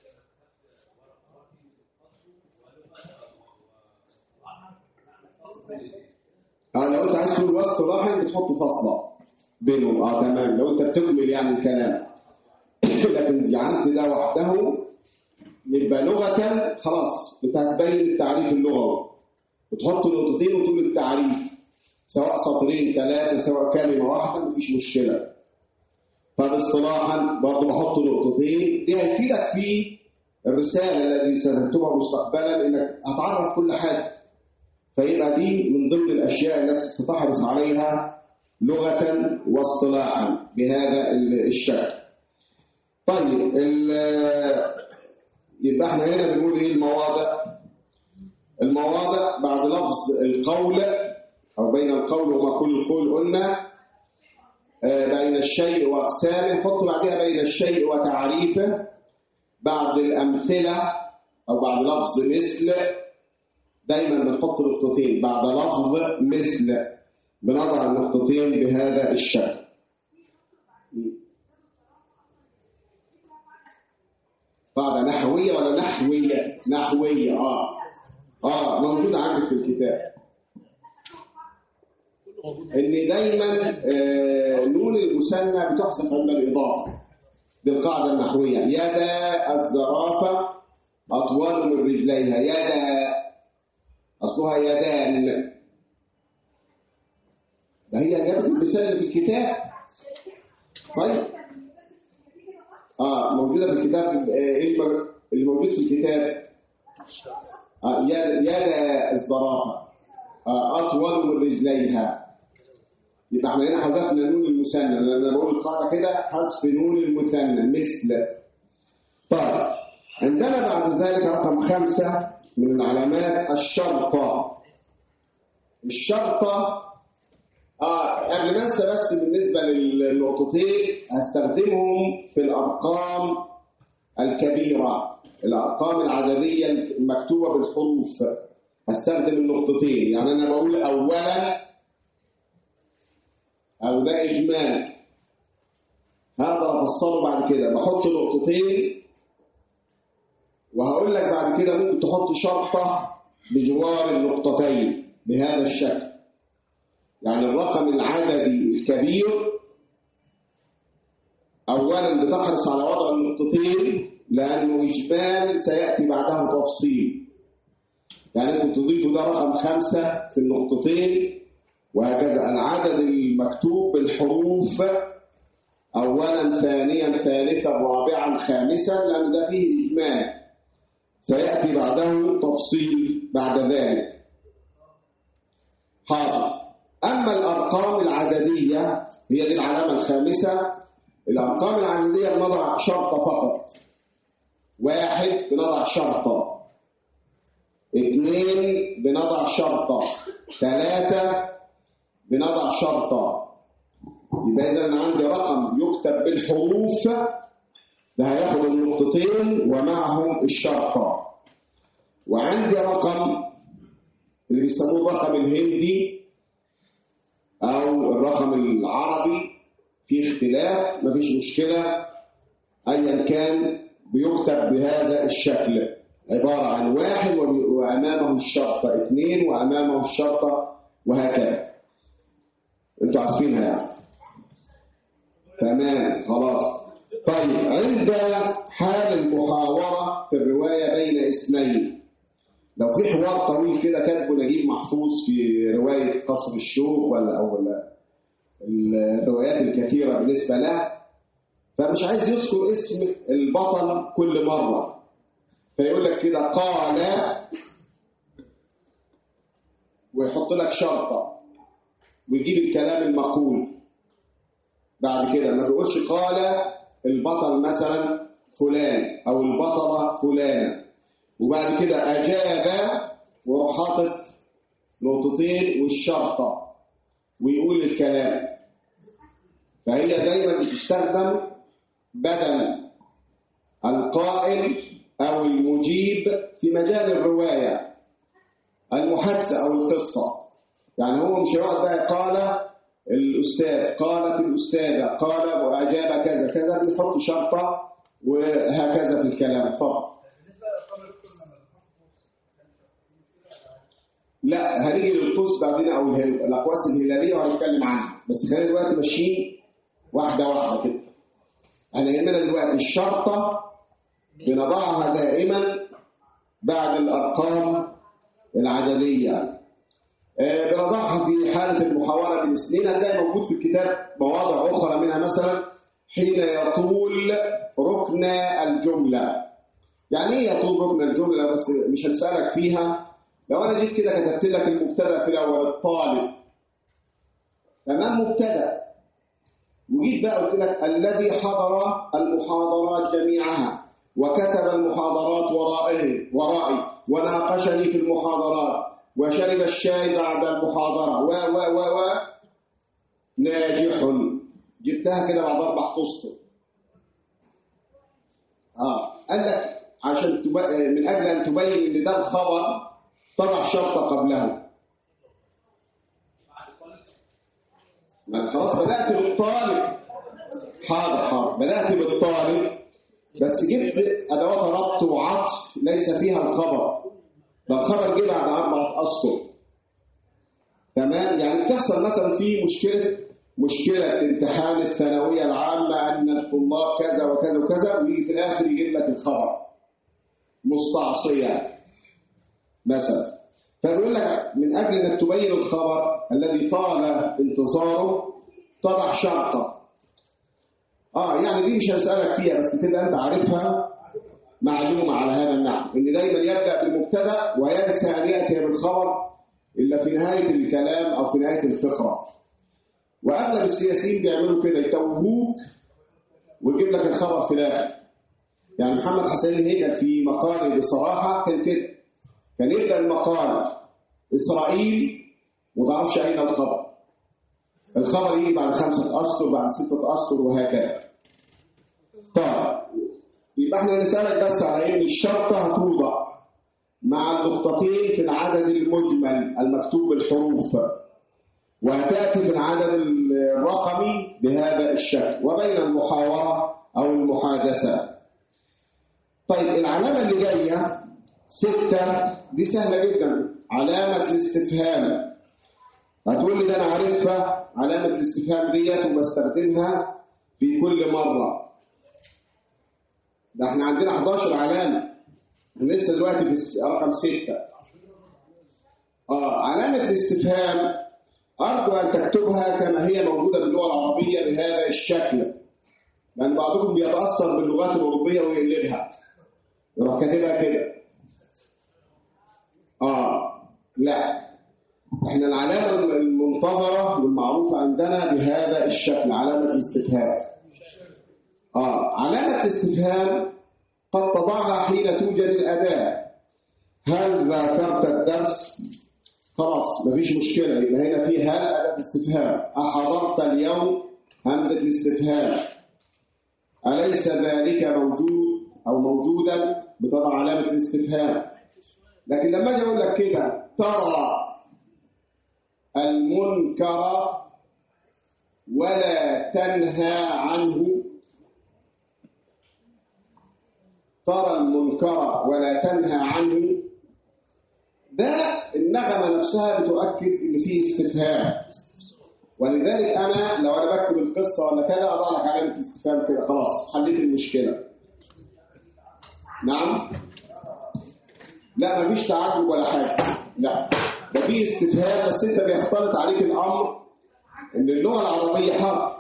اه لو انت عايز تقول واصطلاحا بتحط فاصلة بينهم اه تمام لو انت بتكمل يعني الكلام لكن جعلت ده وحده يبقى لغة خلاص انت هتبين التعريف اللغوي وتحط نقطتين وتقول التعريف سواء سطرين ثلاثة سواء كلمة واحدة مفيش مشكلة طب اصطلاحا برضه بحط نقطتين دي هيفيدك في الرسالة التي ستكتبها مستقبلا انك هتعرف كل حاجة فيبقى دي من ضمن الاشياء التي ستحرص عليها لغة واصطلاحا بهذا الشكل طيب ال- يبقى احنا هنا بنقول ايه المواضع المواضع بعد لفظ القول او بين القول وما كل القول قلنا آه، بين الشيء واقسامه حط بعدها بين الشيء وتعريفه بعد الامثله او بعد لفظ مثل دايما بنحط نقطتين بعد لفظ مثل بنضع النقطتين بهذا الشكل قاعدة نحوية ولا نحوية؟ نحوية اه اه موجودة عندك في الكتاب كله موجود ان دايما آه نون المثنى بتحذف عند الإضافة دي القاعدة النحوية يدا الزرافة أطول من رجليها يدا أصلها يدان ده هي إجابة المثال اللي في الكتاب طيب اه موجودة في الكتاب آه، ايه الم- اللي موجود في الكتاب آه يد يد الزرافة آه أطول من رجليها يبقى احنا هنا حذفنا نون المثنى لأن انا بقول القاعدة كده حذف نون المثنى مثل طيب عندنا بعد ذلك رقم خمسة من العلامات الشرطة الشرطة اه قبل ما انسى بس بالنسبه للنقطتين هستخدمهم في الارقام الكبيره الارقام العدديه المكتوبه بالحروف هستخدم النقطتين يعني انا بقول اولا او ده اجمال هذا افصله بعد كده بحط نقطتين وهقول لك بعد كده ممكن تحط شرطه بجوار النقطتين بهذا الشكل يعني الرقم العددي الكبير اولا بتحرص على وضع النقطتين لانه اجمال سياتي بعده تفصيل يعني ممكن تضيفوا ده رقم خمسة في النقطتين وهكذا العدد المكتوب بالحروف أولا ثانيا ثالثا رابعا خامسا لأن ده فيه إجمال سيأتي بعده تفصيل بعد ذلك حاضر أما الأرقام العددية هي دي العلامة الخامسة الأرقام العددية بنضع شرطة فقط واحد بنضع شرطة اثنين بنضع شرطة ثلاثة بنضع شرطة يبقى إذا أنا عندي رقم يكتب بالحروف ده هياخد النقطتين ومعهم الشرطة وعندي رقم اللي بيسموه الرقم الهندي أو الرقم العربي في اختلاف مفيش مشكلة أيا كان بيكتب بهذا الشكل عبارة عن واحد وب- وأمامه الشرطة اثنين وأمامه الشرطة وهكذا انتوا عارفينها يعني تمام خلاص طيب عند حال المحاورة في الرواية بين اسمين لو في حوار طويل كده كاتبه نجيب محفوظ في رواية قصر الشوق ولا أو ولا الروايات الكثيرة بالنسبة له فمش عايز يذكر اسم البطل كل مرة فيقول لك كده قال ويحط لك شرطة ويجيب الكلام المقول بعد كده ما بيقولش قال البطل مثلا فلان او البطلة فلانة وبعد كده اجاب ويروح حاطط نقطتين والشرطة ويقول الكلام فهي دايما بتستخدم بدل القائل او المجيب في مجال الرواية المحادثة او القصة يعني هو مش هيقعد بقى قال الأستاذ قالت الأستاذة قال وأجاب كذا كذا بيحط شرطة وهكذا في الكلام اتفضل لا هنيجي للقوس بعدين او الهل- الاقواس الهلاليه وهنتكلم عنها بس خلينا دلوقتي ماشيين واحده واحده كده احنا يهمنا دلوقتي الشرطه بنضعها دائما بعد الارقام العدديه آه، بنضعها في حالة المحاورة بالاثنين هتلاقي موجود في الكتاب مواضع أخرى منها مثلا حين يطول ركن الجملة يعني إيه يطول ركن الجملة بس مش هنسألك فيها لو أنا جيت كده كتبت لك المبتدأ في الأول الطالب تمام مبتدأ وجيت بقى قلت لك الذي حضر المحاضرات جميعها وكتب المحاضرات ورائه ورائي وناقشني في المحاضرات وشرب الشاي بعد المحاضرة و و و و ناجح جبتها كده بعد أربع أسطر آه قال لك عشان تب... من أجل أن تبين إن ده الخبر طبع شرطة قبله ما خلاص بدأت بالطالب حاضر حاضر بدأت بالطالب بس جبت أدوات ربط وعطف ليس فيها الخبر ده الخبر جه بعد أربعة أسطر تمام يعني بتحصل مثلا في مشكلة مشكلة امتحان الثانوية العامة أن الطلاب كذا وكذا وكذا ويجي في الآخر يجيب لك الخبر مستعصية مثلا فبيقول لك من أجل أنك تبين الخبر الذي طال انتظاره تضع شرطة آه يعني دي مش هسألك فيها بس تبقى أنت عارفها معلومة على هذا النحو إن دايما يبدأ بالمبتدأ وينسى أن يأتي بالخبر إلا في نهاية الكلام أو في نهاية الفقرة وأغلب السياسيين بيعملوا كده يتوهوك ويجيب لك الخبر في الآخر يعني محمد حسين الهيكل في مقاله بصراحة كان كده كان يبدأ المقال إسرائيل وما تعرفش أين الخبر الخبر يجي بعد خمسة أسطر بعد ستة أسطر وهكذا طيب يبقى احنا نسألك بس على ان الشرطة هتوضع مع النقطتين في العدد المجمل المكتوب بالحروف وهتأتي في العدد الرقمي بهذا الشكل وبين المحاورة أو المحادثة طيب العلامة اللي جاية ستة دي سهلة جدا علامة الاستفهام هتقول لي ده أنا عارفها علامة الاستفهام ديت وبستخدمها في كل مرة ده احنا عندنا 11 علامة احنا لسه دلوقتي في الس- رقم 6 اه علامة الاستفهام أرجو أن تكتبها كما هي موجودة باللغة العربية بهذا الشكل لان بعضكم بيتاثر باللغات الاوروبيه ويقلبها يروح كاتبها كده اه لا احنا العلامه المنتظره والمعروفه عندنا بهذا الشكل علامه الاستفهام اه علامه الاستفهام قد تضعها حين توجد الاداه هل ذاكرت الدرس خلاص مفيش مشكله يبقى هنا في هل اداه استفهام احضرت اليوم همزه الاستفهام اليس ذلك موجود او موجودا بتضع علامه الاستفهام لكن لما اجي اقول لك كده ترى المنكر ولا تنهى عنه ترى المنكر ولا تنهى عنه ده النغمة نفسها بتؤكد إن فيه استفهام ولذلك أنا لو أنا بكتب القصة ولا كده أضع لك علامة الاستفهام كده خلاص حليت المشكلة نعم لا مفيش تعجب ولا حاجة لا ده فيه استفهام بس أنت بيختلط عليك الأمر إن اللغة العربية حرف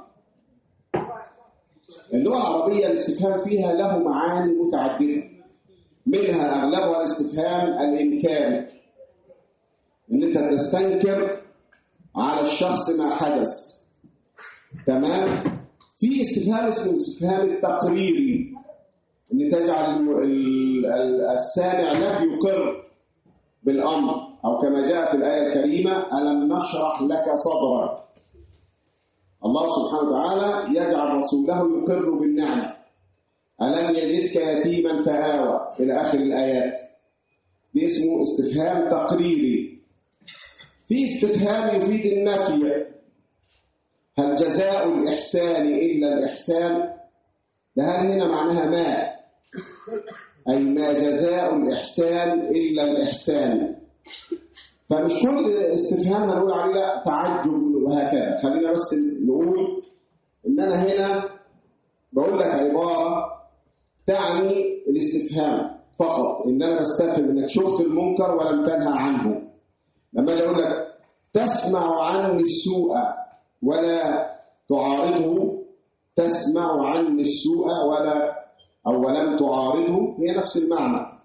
اللغة العربية الاستفهام فيها له معاني متعددة منها أغلبها الاستفهام الإنكاري إن أنت تستنكر على الشخص ما حدث تمام في استفهام اسمه الاستفهام التقريري ان تجعل ال- ال- السامع لك يقر بالامر او كما جاء في الايه الكريمه الم نشرح لك صدرك الله سبحانه وتعالى يجعل رسوله يقر بالنعمه الم يجدك يتيما فاوى الى اخر الايات دي اسمه استفهام تقريري في استفهام يفيد النفي هل جزاء الإحسان إلا الإحسان ده هل هنا معناها ما أي ما جزاء الإحسان إلا الإحسان فمش كل استفهام هنقول عليه لا تعجب وهكذا خلينا بس نقول إن أنا هنا بقول لك عبارة تعني الاستفهام فقط إن أنا بستفهم إنك شفت المنكر ولم تنهى عنه لما اجي اقول لك تسمع عني السوء ولا تعارضه تسمع عني السوء ولا او ولم تعارضه هي نفس المعنى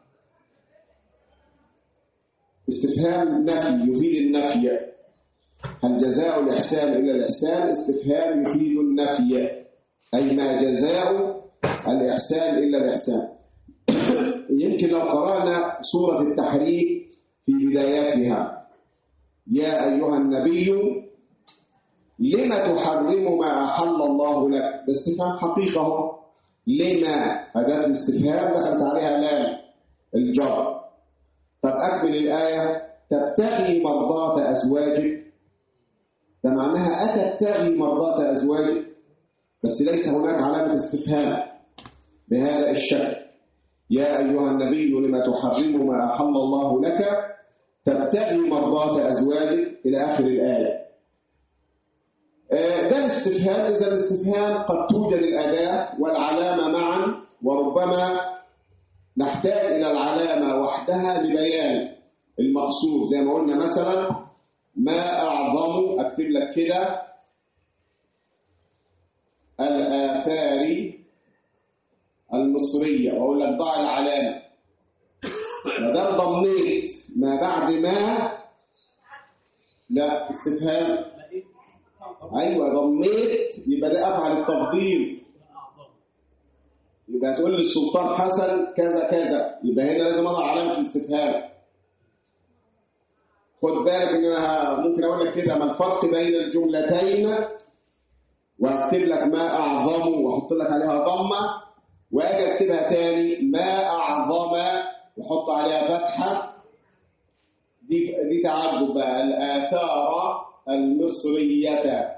استفهام نفي يفيد النفي هل جزاء الاحسان الا الاحسان استفهام يفيد النفي اي ما جزاء الاحسان الا الاحسان يمكن لو قرانا سوره التحريم في بداياتها يا أيها النبي لم تحرم ما أحل الله لك ده استفهام حقيقة اهو لما أداة الاستفهام دخلت عليها لام الجر طب أكمل الآية تبتغي مرضاة أزواجك ده معناها أتبتغي مرضاة أزواجك بس ليس هناك علامة استفهام بهذا الشكل يا أيها النبي لم تحرم ما أحل الله لك تبتغي مرضات أزواجك إلى آخر الآية آه، ده الاستفهام إذا الاستفهام قد توجد الأداة والعلامة معا وربما نحتاج إلى العلامة وحدها لبيان المقصود زي ما قلنا مثلا ما أعظم أكتب لك كده الآثار المصرية وأقول لك ضع العلامة ما دام ضميت ما بعد ما لا استفهام ايوه ضميت يبقى ده افعل التفضيل يبقى تقول لي السلطان حسن كذا كذا يبقى هنا لازم اضع علامه الاستفهام خد بالك ان انا ممكن اقول لك كده ما الفرق بين الجملتين واكتب لك ما اعظم واحط لك عليها ضمه واجي اكتبها تاني ما اعظم وحط عليها فتحة دي دي تعجب بقى الآثار المصرية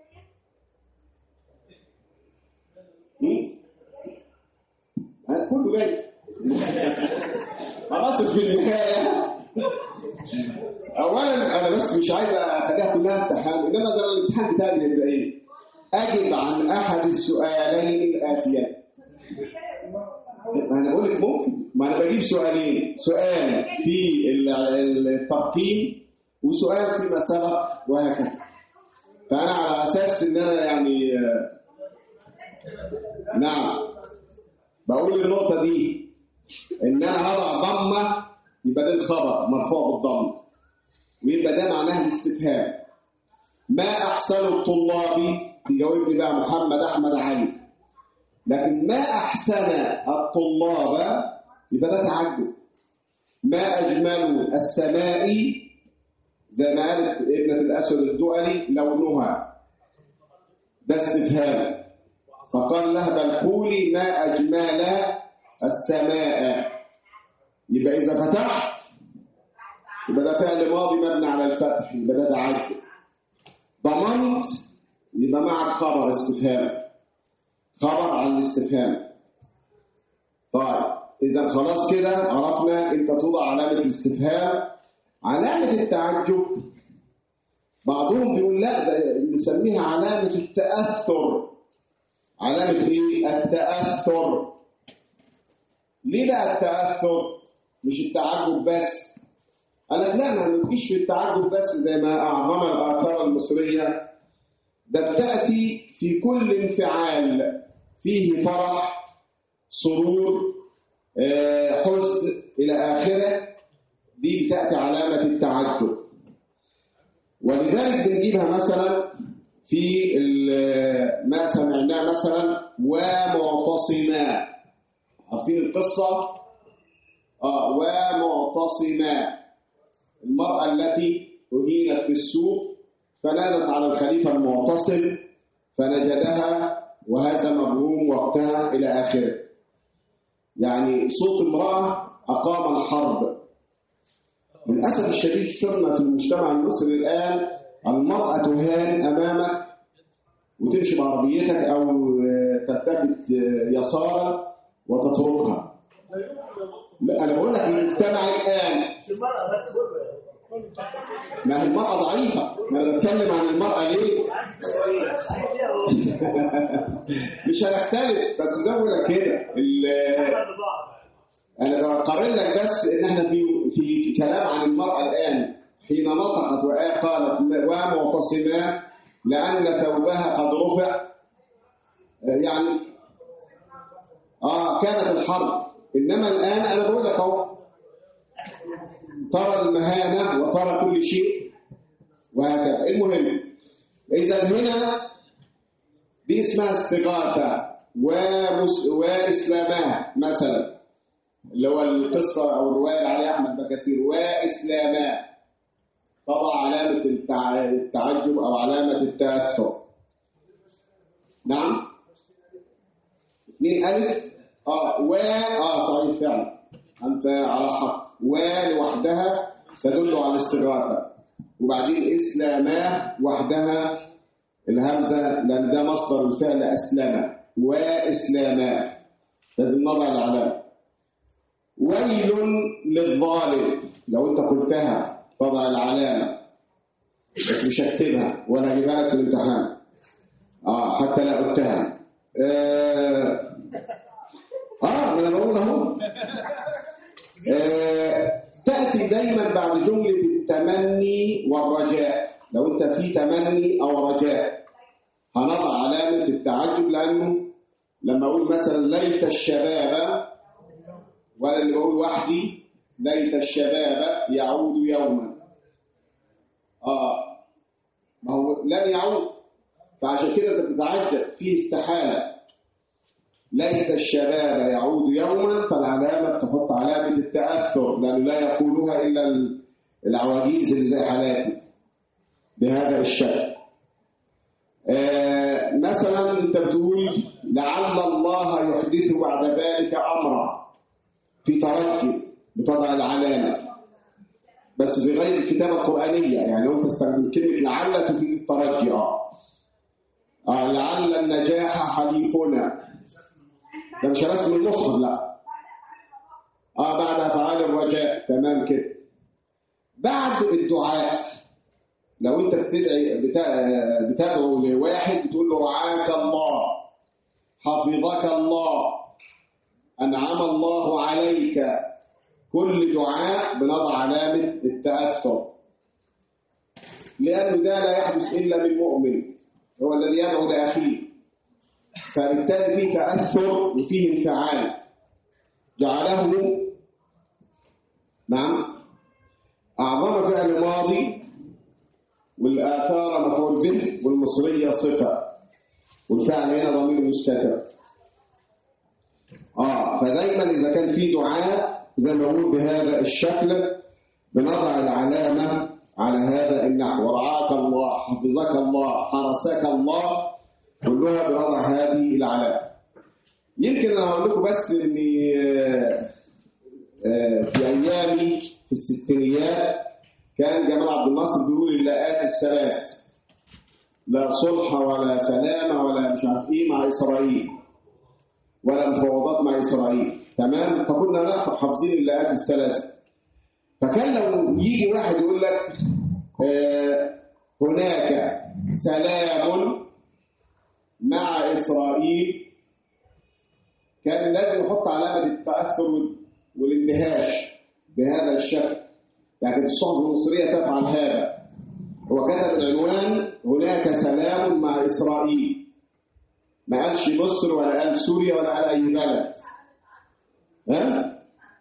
هم؟ آه، كله جاي خلاص في النهاية أولا أنا بس مش عايز أخليها كلها امتحان إنما ده الامتحان بتاعي هيبقى إيه؟ أجب عن أحد السؤالين الآتيين انا اقول لك ممكن ما انا بجيب سؤالين سؤال في ال- الترقيم وسؤال فيما سبق وهكذا فانا على اساس ان انا يعني آه، نعم بقول النقطة دي إن أنا هضع ضمة يبقى ده الخبر مرفوع بالضم ويبقى ده معناه الاستفهام ما أحسن الطلاب تجاوبني بقى محمد أحمد علي لكن ما أحسن الطلاب يبقى ده تعجب ما أجمل السماء زي ما قالت ابنة الأسود الدؤلي لونها ده استفهام فقال لها بل قولي ما أجمل السماء يبقى إذا فتحت يبقى ده فعل ماضي مبني على الفتح يبقى ده تعجب ضمنت يبقى معك خبر استفهام خبر عن الاستفهام طيب إذا خلاص كده عرفنا أنت توضع علامة الاستفهام علامة التعجب بعضهم بيقول لا ده نسميها علامة التأثر علامة إيه؟ التأثر ليه بقى التأثر؟ مش التعجب بس أنا لا ما نجيش في التعجب بس زي ما أعظم الآثار المصرية ده بتأتي في كل انفعال فيه فرح سرور آه، حزن إلى آخره دي بتأتي علامة التعجب ولذلك بنجيبها مثلا في ال- ما سمعناه مثلا ومعتصما عارفين القصة آه ومعتصما المرأة التي أهينت في السوق فنادت على الخليفة المعتصم فنجدها وهزم الروم وقتها إلى آخره يعني صوت امرأة أقام الحرب للأسف الشديد صرنا في المجتمع المصري الآن المرأة تهان أمامك وتمشي بعربيتك أو آه، تلتفت آه، يسارا وتتركها لا أنا بقول لك المجتمع الآن مش المرأة بس كله ما هي المرأة ضعيفة ما أنا بتكلم عن المرأة ليه مش هنختلف بس زي ما بقول لك كده ال- انا بقارن لك بس ان احنا في في كلام عن المراه الان حين نطقت وقالت ومعتصما لان ثوبها قد رفع آه، يعني اه كانت الحرب انما الان انا بقول لك اهو ترى المهانه وترى كل شيء وهكذا المهم اذا هنا دي اسمها استغاثه ومس... واسلاماه مثلا اللي هو القصة أو الرواية اللي عليها أحمد بكثير وإسلاما طبعا علامة التع- التعجب أو علامة التأثر نعم اثنين ألف آه و آه صحيح فعلا أنت على حق و لوحدها تدل على الاستغاثة وبعدين إسلاما وحدها الهمزة لأن ده مصدر الفعل أسلم وإسلاما لازم نضع العلامة ويل للظالم لو انت قلتها طبعا العلامه بس مش هكتبها ولا هجيبها لك في الامتحان اه حتى لا قلتها اه, آه ما انا بقول اهو آه تاتي دايما بعد جمله التمني والرجاء لو انت في تمني او رجاء هنضع علامه التعجب لانه لما اقول مثلا ليت الشباب وانا اللي بقول وحدي ليت الشباب يعود يوما اه ما هو لن يعود فعشان كده انت بتتعجب في استحاله ليت الشباب يعود يوما فالعلامه بتحط علامه التاثر لانه لا يقولها الا ال- العواجيز اللي زي حالاتي بهذا الشكل آه مثلا انت بتقول لعل الله يحدث بعد ذلك امرا في ترجي بطبع العلامة بس في غير الكتابة القرآنية يعني لو انت استخدم كلمة لعل تفيد الترجي اه آه لعل النجاح حليفنا ده مش رسم المصحف لا اه بعد افعال الرجاء تمام كده بعد الدعاء لو انت بتدعي بتا- بتدعو لواحد بتقول له رعاك الله حفظك الله أنعم الله عليك كل دعاء بنضع علامة التأثر لأنه ده لا يحدث إلا من مؤمن هو الذي يدعو لأخيه فبالتالي فيه تأثر وفيه انفعال جعله نعم أعظم فعل ماضي والآثار مفعول به والمصرية صفة والفعل هنا ضمير مستتر آه فدايما إذا كان في دعاء زي ما بقول بهذا الشكل بنضع العلامة على هذا النحو ورعاك الله حفظك الله حرسك الله كلها بنضع هذه العلامة يمكن أنا هقول لكم بس إني آه، آه، في أيامي في الستينيات كان جمال عبد الناصر بيقول اللاءات الثلاث لا صلح ولا سلامة ولا مش عارف إيه مع إسرائيل ولا مفاوضات مع إسرائيل تمام فكنا نحفظ حافظين اللاءات الثلاثة فكان لو يجي واحد يقول لك آه، هناك سلام مع إسرائيل كان لازم يحط علامة التأثر وال- والاندهاش بهذا الشكل لكن الصحف المصرية تفعل هذا هو كتب العنوان هناك سلام مع إسرائيل ما قالش مصر ولا قال سوريا ولا قال أي بلد ها؟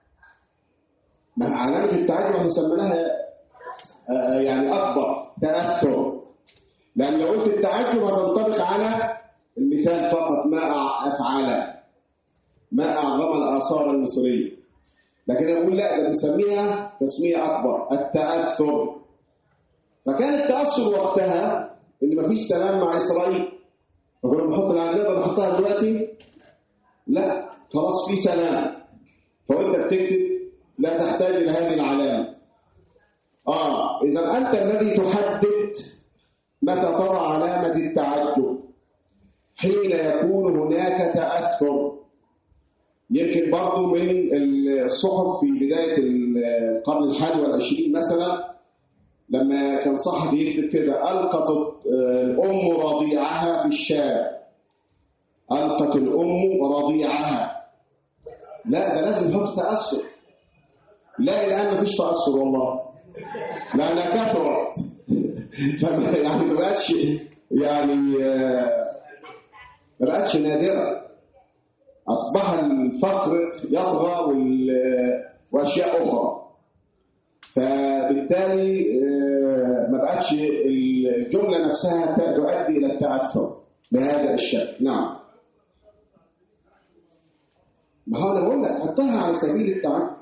ما علامة التعجب احنا سميناها آه، يعني أكبر تأثر لأن لو قلت التعجب هتنطبق على المثال فقط ما أع- أفعل ما أعظم الآثار المصرية لكن أنا بقول لا ده بنسميها تسمية أكبر التأثر فكان التأثر وقتها إن مفيش سلام مع إسرائيل فكنا بنحط العلامة بنحطها دلوقتي لا خلاص في سلام فوانت بتكتب لا تحتاج إلى هذه العلامة آه إذا أنت الذي تحدد متى تضع علامة التعجب حين يكون هناك تأثر يمكن برضو من الصحف في بداية القرن الحادي والعشرين مثلا لما كان صحفي يكتب كده ألقت الأم رضيعها في الشارع ألقت الأم رضيعها لا ده لازم نحط تأثر لا الآن مفيش تأثر والله لأنها كثرت فما- يعني ما بقتش يعني آه، ما بقتش نادرة أصبح الفقر يطغى وال- وأشياء أخرى فبالتالي آه، ما بقتش الجملة نفسها ت- تؤدي إلى التأثر بهذا الشكل نعم ما هو أنا بقول لك حطها على سبيل التعجب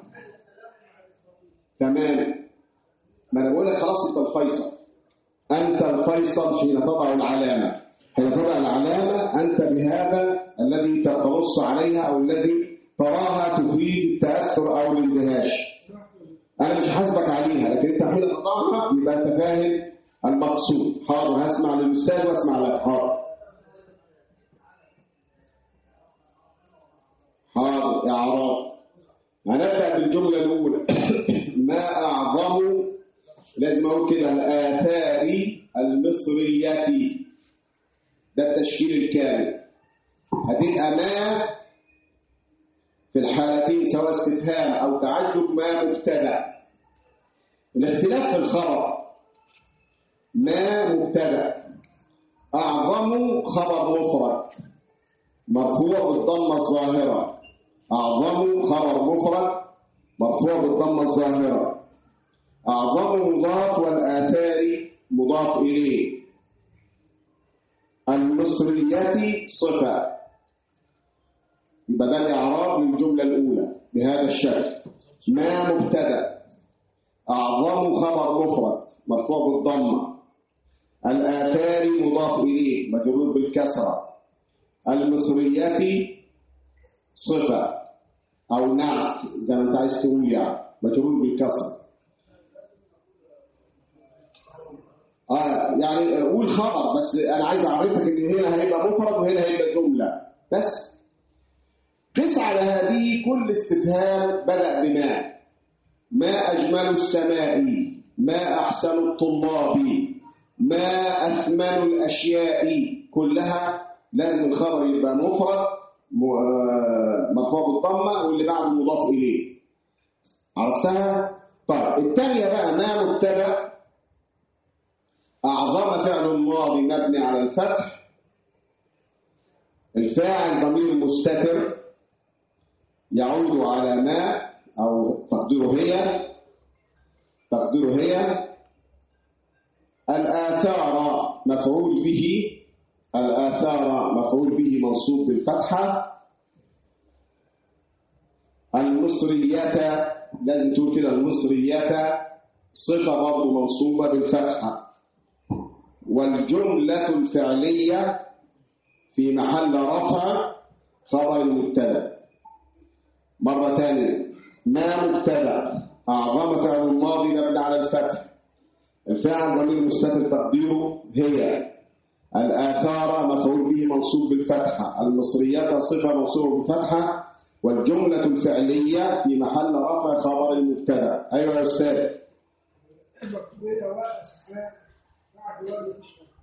تمام ما أنا بقول لك خلاص أنت الفيصل أنت الفيصل حين تضع العلامة حين تضع العلامة أنت بهذا الذي تنص عليها أو الذي تراها تفيد التأثر أو الاندهاش أنا مش حاسبك عليها لكن أنت حين تضعها يبقى أنت فاهم المقصود حاضر هسمع للأستاذ واسمع لك حاضر حاضر يا عراب هنبدأ بالجملة الأولى ما أعظم لازم أقول كده الآثار المصرية ده التشكيل الكامل هتبقى ما في الحالتين سواء استفهام أو تعجب ما مبتدأ الاختلاف في الخبر ما مبتدأ أعظم خبر مفرد مرفوع بالضمة الظاهرة أعظم خبر مفرد مرفوع بالضمة الظاهرة أعظم مضاف والآثار مضاف إليه المصرية صفة يبقى ده الإعراب للجملة الأولى بهذا الشكل ما مبتدأ أعظم خبر مفرد مرفوع بالضمة الآثار مضاف إليه مجرور بالكسرة المصرية صفة أو نعت زي ما أنت عايز تقول يعني مجرور بالكسرة آه يعني قول خبر بس أنا عايز أعرفك إن هنا هيبقى مفرد وهنا هيبقى جملة بس قس على هذه كل استفهام بدأ بما ما أجمل السماء ما أحسن الطلاب ما أثمن الأشياء كلها لازم الخبر يبقى مفرد م- آه، مرفوع بالضمة واللي بعده مضاف إليه عرفتها؟ طيب الثانية بقى ما مبتدأ أعظم فعل الماضي مبني على الفتح الفاعل ضمير مستتر يعود على ما أو تقديره هي تقديره هي الآثار مفعول به الآثار مفعول به منصوب بالفتحة المصرية لازم تقول كده المصرية صفة برضه منصوبة بالفتحة والجملة الفعلية في محل رفع خبر المبتدا مرة ثانية ما مبتدا أعظم فعل الماضي مبني على الفتح الفاعل ضمير مستتر تقديره هي الآثار مفعول به منصوب بالفتحة المصريات صفة منصوبة بالفتحة والجملة الفعلية في محل رفع خبر المبتدا أيوة يا أستاذ مكتوبة واء أسماء بعد واء مفيش واء.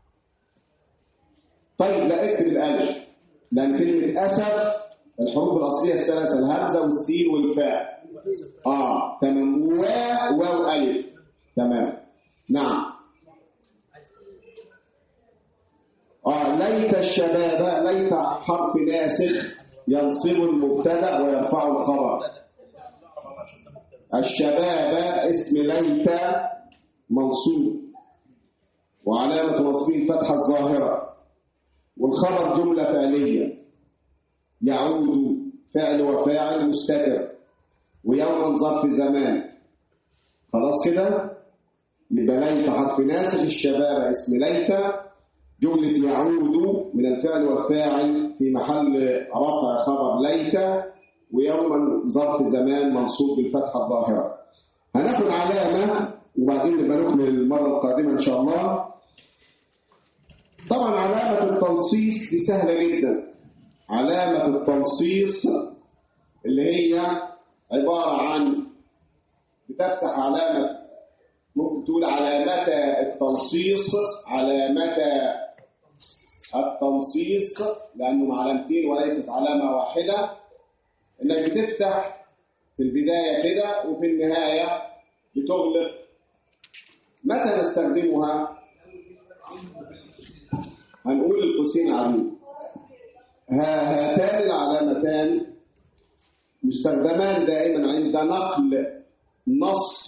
طيب لا اكتب الألف لأن كلمة أسف الحروف الأصلية الثلاثة الهمزة والسين والفاء آه تمام واو واو ألف تمام نعم آه ليت الشباب ليت حرف ناسخ ينصب المبتدأ ويرفع الخبر الشباب اسم ليت منصوب وعلامة نصبه الفتحة الظاهرة والخبر جملة فعلية يعود فعل وفاعل مستتر ويوما ظرف زمان خلاص كده يبقى ليت حرف ناسخ الشباب اسم ليت جملة يعود من الفعل والفاعل في محل رفع خبر ليت ويوما ظرف زمان منصوب بالفتحة الظاهرة هناخد علامة وبعدين نبقى نكمل المرة القادمة إن شاء الله طبعا علامة التنصيص دي سهلة جدا علامة التنصيص اللي هي عبارة عن بتفتح علامة ممكن تقول علامة التنصيص علامة التنصيص لأنهم علامتين وليست علامة واحدة إنك بتفتح في البداية كده وفي النهاية بتغلق متى نستخدمها؟ هنقول القوسين عديد هاتان العلامتان مستخدمان دائما عند نقل نص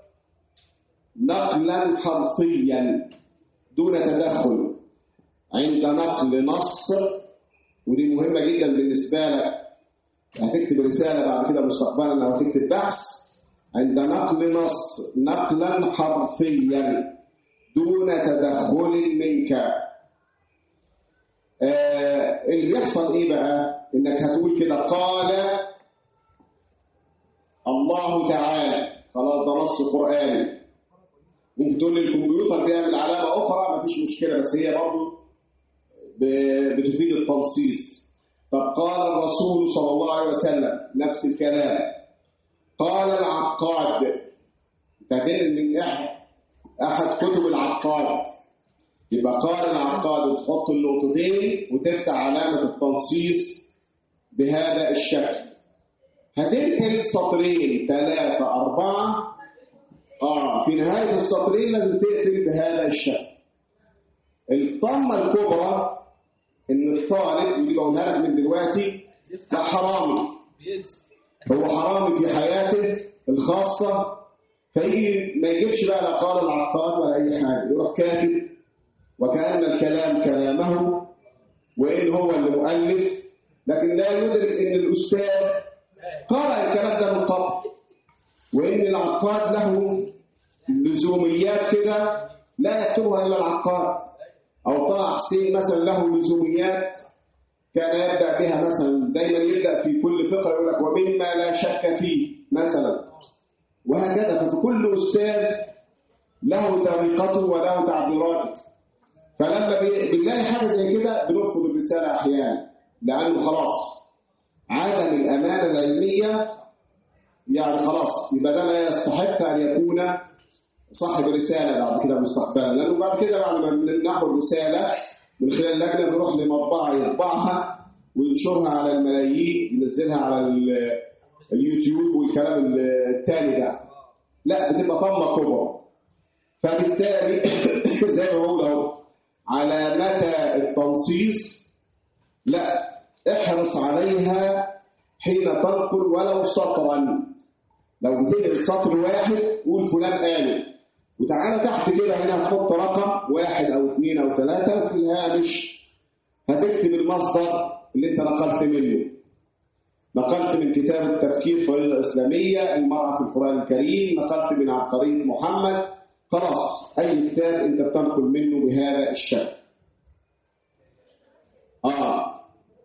نقلا حرفيا دون تدخل عند نقل نص ودي مهمة جدا بالنسبة لك هتكتب رسالة بعد كده مستقبلا أو هتكتب بحث عند نقل نص نقلا حرفيا دون تدخل منك آه اللي بيحصل ايه بقى انك هتقول كده قال الله تعالى خلاص ده نص قرآني ممكن تقول لي الكمبيوتر بيعمل علامة أخرى مفيش مشكلة بس هي برضه ب- بتفيد التنصيص طب قال الرسول صلى الله عليه وسلم نفس الكلام قال العقاد تهتم من أحد أحد كتب العقاد يبقى قال العقاد وتحط النقطتين وتفتح علامة التنصيص بهذا الشكل هتنقل سطرين ثلاثة أربعة آه في نهاية السطرين لازم تقفل بهذا الشكل الطمة الكبرى إن الطالب ودي بقولها لك من دلوقتي ده حرامي بينسى هو حرامي في حياته الخاصة فيجي ما يجيبش بقى لا قال العقاد ولا أي حاجة يروح كاتب وكأن الكلام كلامه وإن هو اللي مؤلف لكن لا يدرك إن الأستاذ قرأ الكلام ده من قبل وإن العقاد له لزوميات كده لا يكتبها إلا العقاد أو طه حسين مثلا له لزوميات كان يبدأ بها مثلا دايما يبدأ في كل فقرة يقول لك ومما لا شك فيه مثلا وهكذا ففي كل أستاذ له طريقته وله تعبيراته فلما بي- بنلاقي حاجة زي كده بنرفض الرسالة أحيانا لأنه خلاص عدم الأمانة العلمية يعني خلاص يبقى ده لا يستحق أن يكون صاحب رسالة بعد كده مستقبلا لأنه بعد كده بعد ما بناخد رسالة من خلال اللجنة بنروح لمطبعة يطبعها وينشرها على الملايين ينزلها على ال- اليوتيوب والكلام التاني ده لا بتبقى طمة كبرى فبالتالي زي ما بقول اهو على متى التنصيص لا احرص عليها حين تنقل ولو سطرا لو بتنقل سطر واحد قول فلان قال وتعالى تحت كده هنا تحط رقم واحد او اثنين او ثلاثة وفي الهامش هتكتب المصدر اللي انت نقلت منه نقلت من كتاب التفكير في الفريضة الإسلامية المرأة في القرآن الكريم نقلت من عبقرية محمد خلاص أي كتاب أنت بتنقل منه بهذا الشكل آه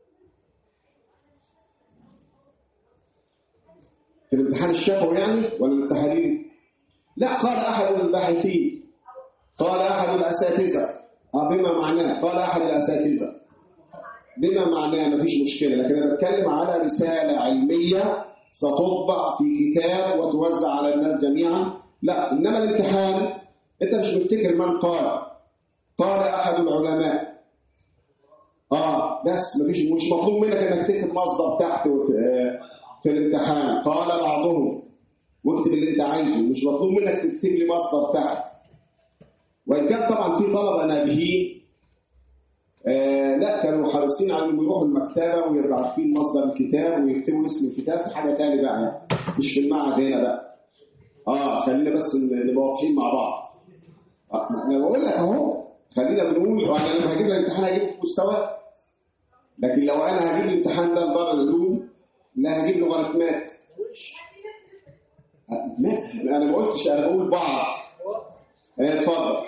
في الامتحان الشفوي يعني ولا الامتحانين لا قال أحد الباحثين قال أحد الأساتذة آه بما معناه قال أحد الأساتذة بما معناه مفيش مشكلة لكن أنا بتكلم على رسالة علمية ستطبع في كتاب وتوزع على الناس جميعا لا إنما الامتحان أنت مش مفتكر من قال قال أحد العلماء آه بس مفيش مش مطلوب منك إنك تكتب مصدر تحت وفي آه في الامتحان قال بعضهم واكتب اللي أنت عايزه مش مطلوب منك تكتب لي مصدر تحت وإن كان طبعا في طلبة نابهين آه لا كانوا حريصين على انهم يروحوا المكتبه ويبقوا عارفين مصدر الكتاب ويكتبوا اسم الكتاب في حاجه تاني بقى يعني مش في المعهد هنا بقى اه خلينا بس نبقى واضحين مع بعض آه انا بقول لك اهو خلينا بنقول انا لما هجيب لك الامتحان هجيب في مستواه لكن لو انا هجيب الامتحان ده لدار العلوم لا هجيب له غلطات آه ما انا ما قلتش انا بقول بعض آه اتفضل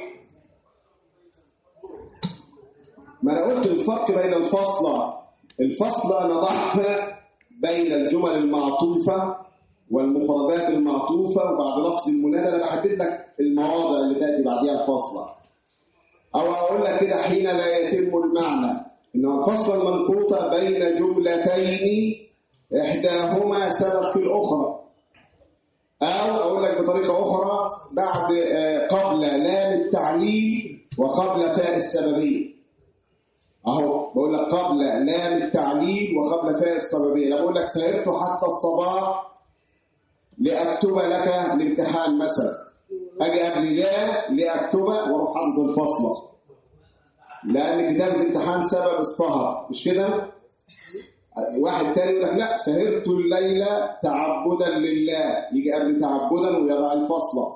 ما انا قلت الفرق بين الفصلة الفصلة نضعها بين الجمل المعطوفة والمفردات المعطوفة وبعد لفظ المنادى انا بحدد لك المواضع اللي تأتي بعدها الفصلة او اقول لك كده حين لا يتم المعنى ان الفصلة المنقوطة بين جملتين احداهما سبب في الاخرى او اقول لك بطريقة اخرى بعد قبل لام التعليل وقبل فاء السببيه اهو بقول لك قبل لام التعليل وقبل فاء السببيه لما بقول لك سهرت حتى الصباح لاكتب لك الامتحان مثلا اجي قبل لا لاكتب واروح حاطط الفصله لان كتاب الامتحان سبب السهر مش كده واحد تاني يقول لك لا سهرت الليله تعبدا لله يجي قبل تعبدا ويضع الفصله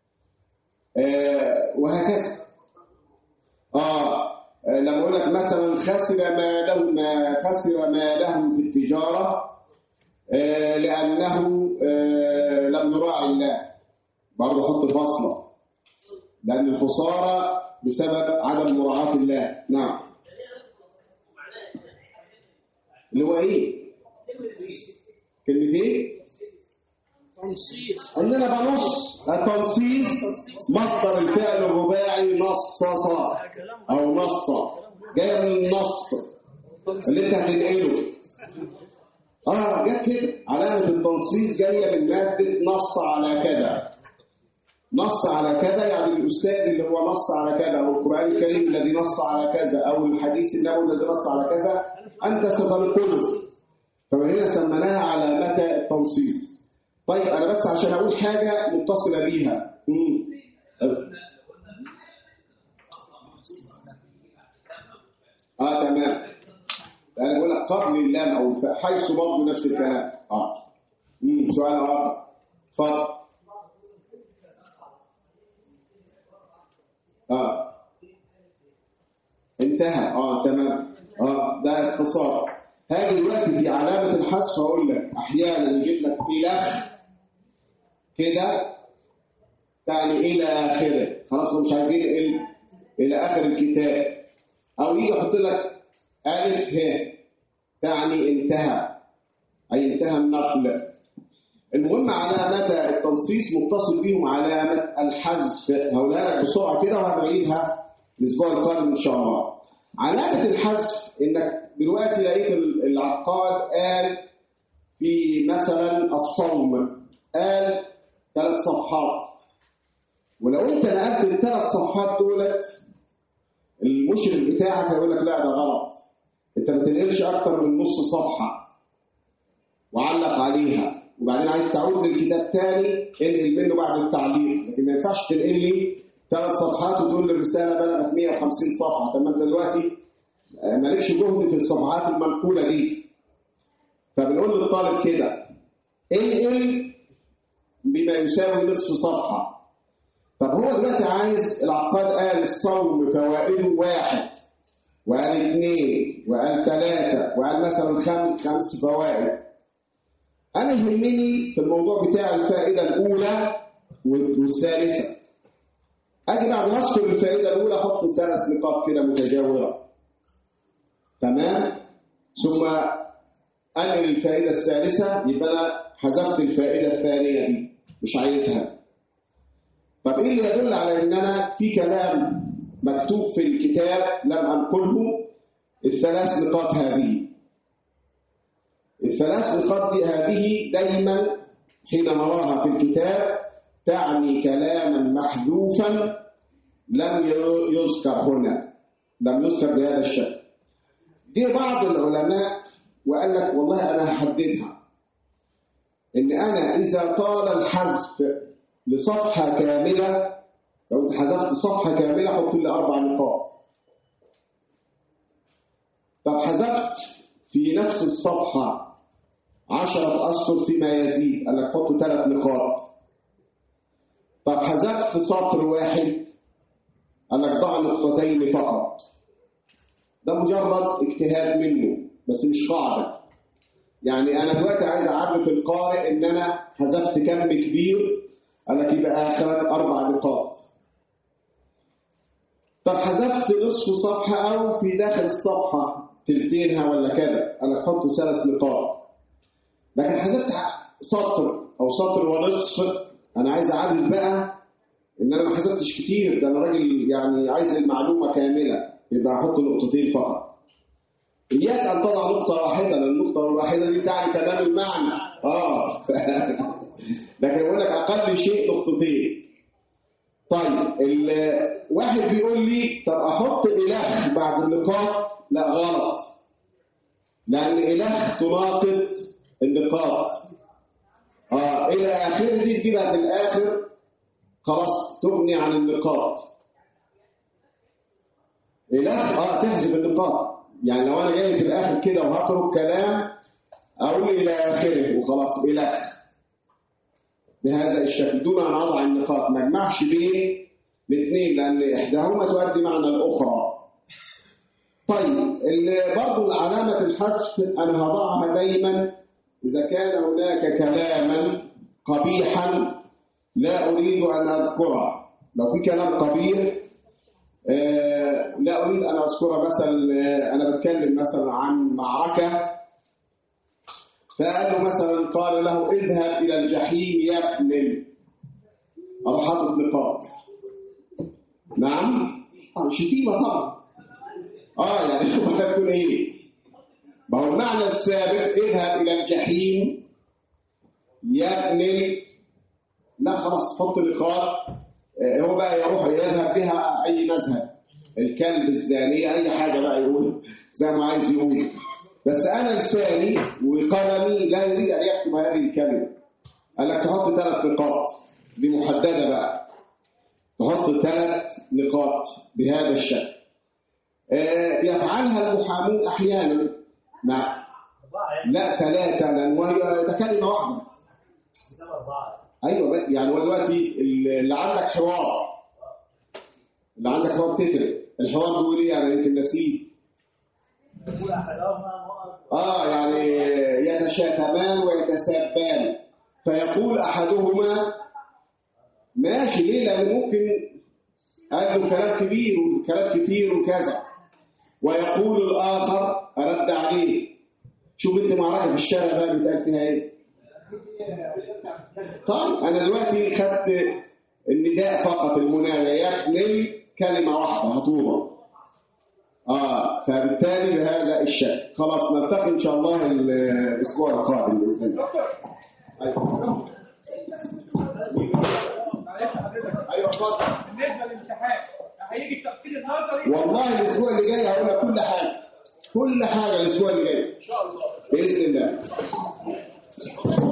آه وهكذا اه لما اقول لك مثلا خسر ماله ما خسر ماله في التجاره آه لانه آه لم يراعي الله برضه حط فاصله لان الخساره بسبب عدم مراعاه الله نعم اللي هو ايه كلمه ايه تنصيص ان انا بنص التنصيص مصدر الفعل الرباعي نصص او نص جاي من النص اللي انت هتنقله اه جت كده علامه التنصيص جايه من ماده نص على كذا نص على كذا يعني الاستاذ اللي هو نص على كذا او القران الكريم الذي نص على كذا او الحديث النبوي الذي نص على كذا انت ستنقله فمن هنا سميناها علامه التنصيص طيب انا بس عشان اقول حاجه متصله بيها مم. اه تمام انا بقول لك قبل اللام او الفاء حيث برضه نفس الكلام اه مم. سؤال اخر اتفضل اه انتهى اه تمام اه ده اختصار هاجي دلوقتي في علامة الحذف هقول لك أحيانا يجيب لك إلخ كده يعني إلى آخره خلاص مش عايزين إلى إلى آخر الكتاب أو يجي يحط لك ألف ه تعني انتهى أي انتهى النقل المهم علامة التنصيص متصل بيهم علامة الحذف هقولها لك بسرعة كده وهنعيدها الأسبوع القادم إن شاء الله علامة الحذف إنك دلوقتي لقيت العقاد قال في مثلا الصوم قال ثلاث صفحات ولو انت نقلت الثلاث صفحات دولت المشرف بتاعك هيقول لك لا ده غلط انت ما تنقلش اكتر من نص صفحه وعلق عليها وبعدين عايز تعود للكتاب تاني انقل منه بعد التعليق لكن ما ينفعش تنقل لي ثلاث صفحات وتقول لي الرساله بلغت 150 صفحه طب ما انت دلوقتي آه، مالكش جهد في الصفحات المنقولة دي فبنقول للطالب كده انقل بما يساوي نصف صفحة طب هو دلوقتي عايز العقاد قال الصوم فوائده واحد وقال اثنين وقال ثلاثة وقال مثلا خمس خمس فوائد أنا يهمني في الموضوع بتاع الفائدة الأولى والثالثة أجي بعد ما أذكر الفائدة الأولى أحط ثلاث نقاط كده متجاورة تمام ثم أنقل الفائدة الثالثة يبقى أنا حذفت الفائدة الثانية دي مش عايزها طب إيه اللي يدل على إن أنا في كلام مكتوب في الكتاب لم أنقله الثلاث نقاط هذه الثلاث نقاط دي هذه دايما حين نراها في الكتاب تعني كلاما محذوفا لم يذكر هنا لم يذكر بهذا الشكل جه بعض العلماء وقال لك والله انا هحددها ان انا اذا طال الحذف لصفحه كامله لو انت حذفت صفحه كامله حط لي اربع نقاط طب حذفت في نفس الصفحه عشرة أسطر فيما يزيد قال لك حط ثلاث نقاط طب حذفت في سطر واحد قال لك ضع نقطتين فقط ده مجرد اجتهاد منه بس مش قاعدة يعني أنا دلوقتي عايز أعرف القارئ إن أنا حذفت كم كبير قال لك يبقى آخرك أربع نقاط طب حذفت نصف صفحة أو في داخل الصفحة تلتينها ولا كذا قال لك حط ثلاث نقاط لكن حذفت سطر أو سطر ونصف أنا عايز أعرف بقى إن أنا ما حذفتش كتير ده أنا راجل يعني عايز المعلومة كاملة يبقى أحط نقطتين فقط إياك أن تضع نقطة واحدة لأن النقطة الواحدة دي تعني تمام المعنى آه ف... لكن يقول لك أقل شيء نقطتين طيب الواحد بيقول لي طب أحط إله بعد النقاط لا غلط لأن إله تناقض النقاط آه إلى آخره دي تجيبها في الآخر خلاص تغني عن النقاط إله آه تحذف النقاط يعني لو أنا جاي في الآخر كده وهترك كلام أقول إلى آخره وخلاص إله بهذا الشكل دون أن أضع النقاط ما اجمعش بين الاثنين لأن إحداهما تؤدي معنى الأخرى طيب برضه علامة الحذف أنا هضعها دايما إذا كان هناك كلاما قبيحا لا أريد أن أذكره لو في كلام قبيح آه لا أريد أن أذكره مثلا آه أنا بتكلم مثلا عن معركة فقال له مثلا قال له اذهب إلى الجحيم يا ابن أروح حاطط نقاط نعم آه شتيمة طبعا آه يعني ما تكون إيه ما هو المعنى السابق اذهب إلى الجحيم يا ابن لا خلاص حط نقاط هو بقى يروح يذهب بها أي مذهب الكلب الزانية أي حاجة بقى يقول زي ما عايز يقول بس أنا لساني وقلمي لا يريد أن يكتب هذه الكلمة قال لك تحط ثلاث نقاط دي محددة بقى تحط ثلاث نقاط بهذا الشكل آه يفعلها المحامون أحيانا مع لا ثلاثة لأن ده كلمة واحدة ايوه بقى يعني هو دلوقتي اللي عندك حوار اللي عندك حوار تفرق الحوار بيقول ايه انا يمكن نسيه اه يعني يتشاتمان ويتسابان فيقول احدهما ماشي ليه لان ممكن قال له كلام كبير وكلام كتير وكذا ويقول الاخر ارد عليه شوف انت معركه في الشارع بقى بيتقال فيها ايه طيب انا دلوقتي خدت النداء فقط المنادى يحمل كلمه واحده هتوضع اه فبالتالي بهذا الشكل خلاص نلتقي ان شاء الله الاسبوع القادم باذن الله ايوه معلش حضرتك ايوه اتفضل بالنسبه للامتحان هيجي التفصيل النظري والله الاسبوع اللي جاي هقول لك كل حاجه كل حاجه الاسبوع اللي جاي ان شاء الله باذن الله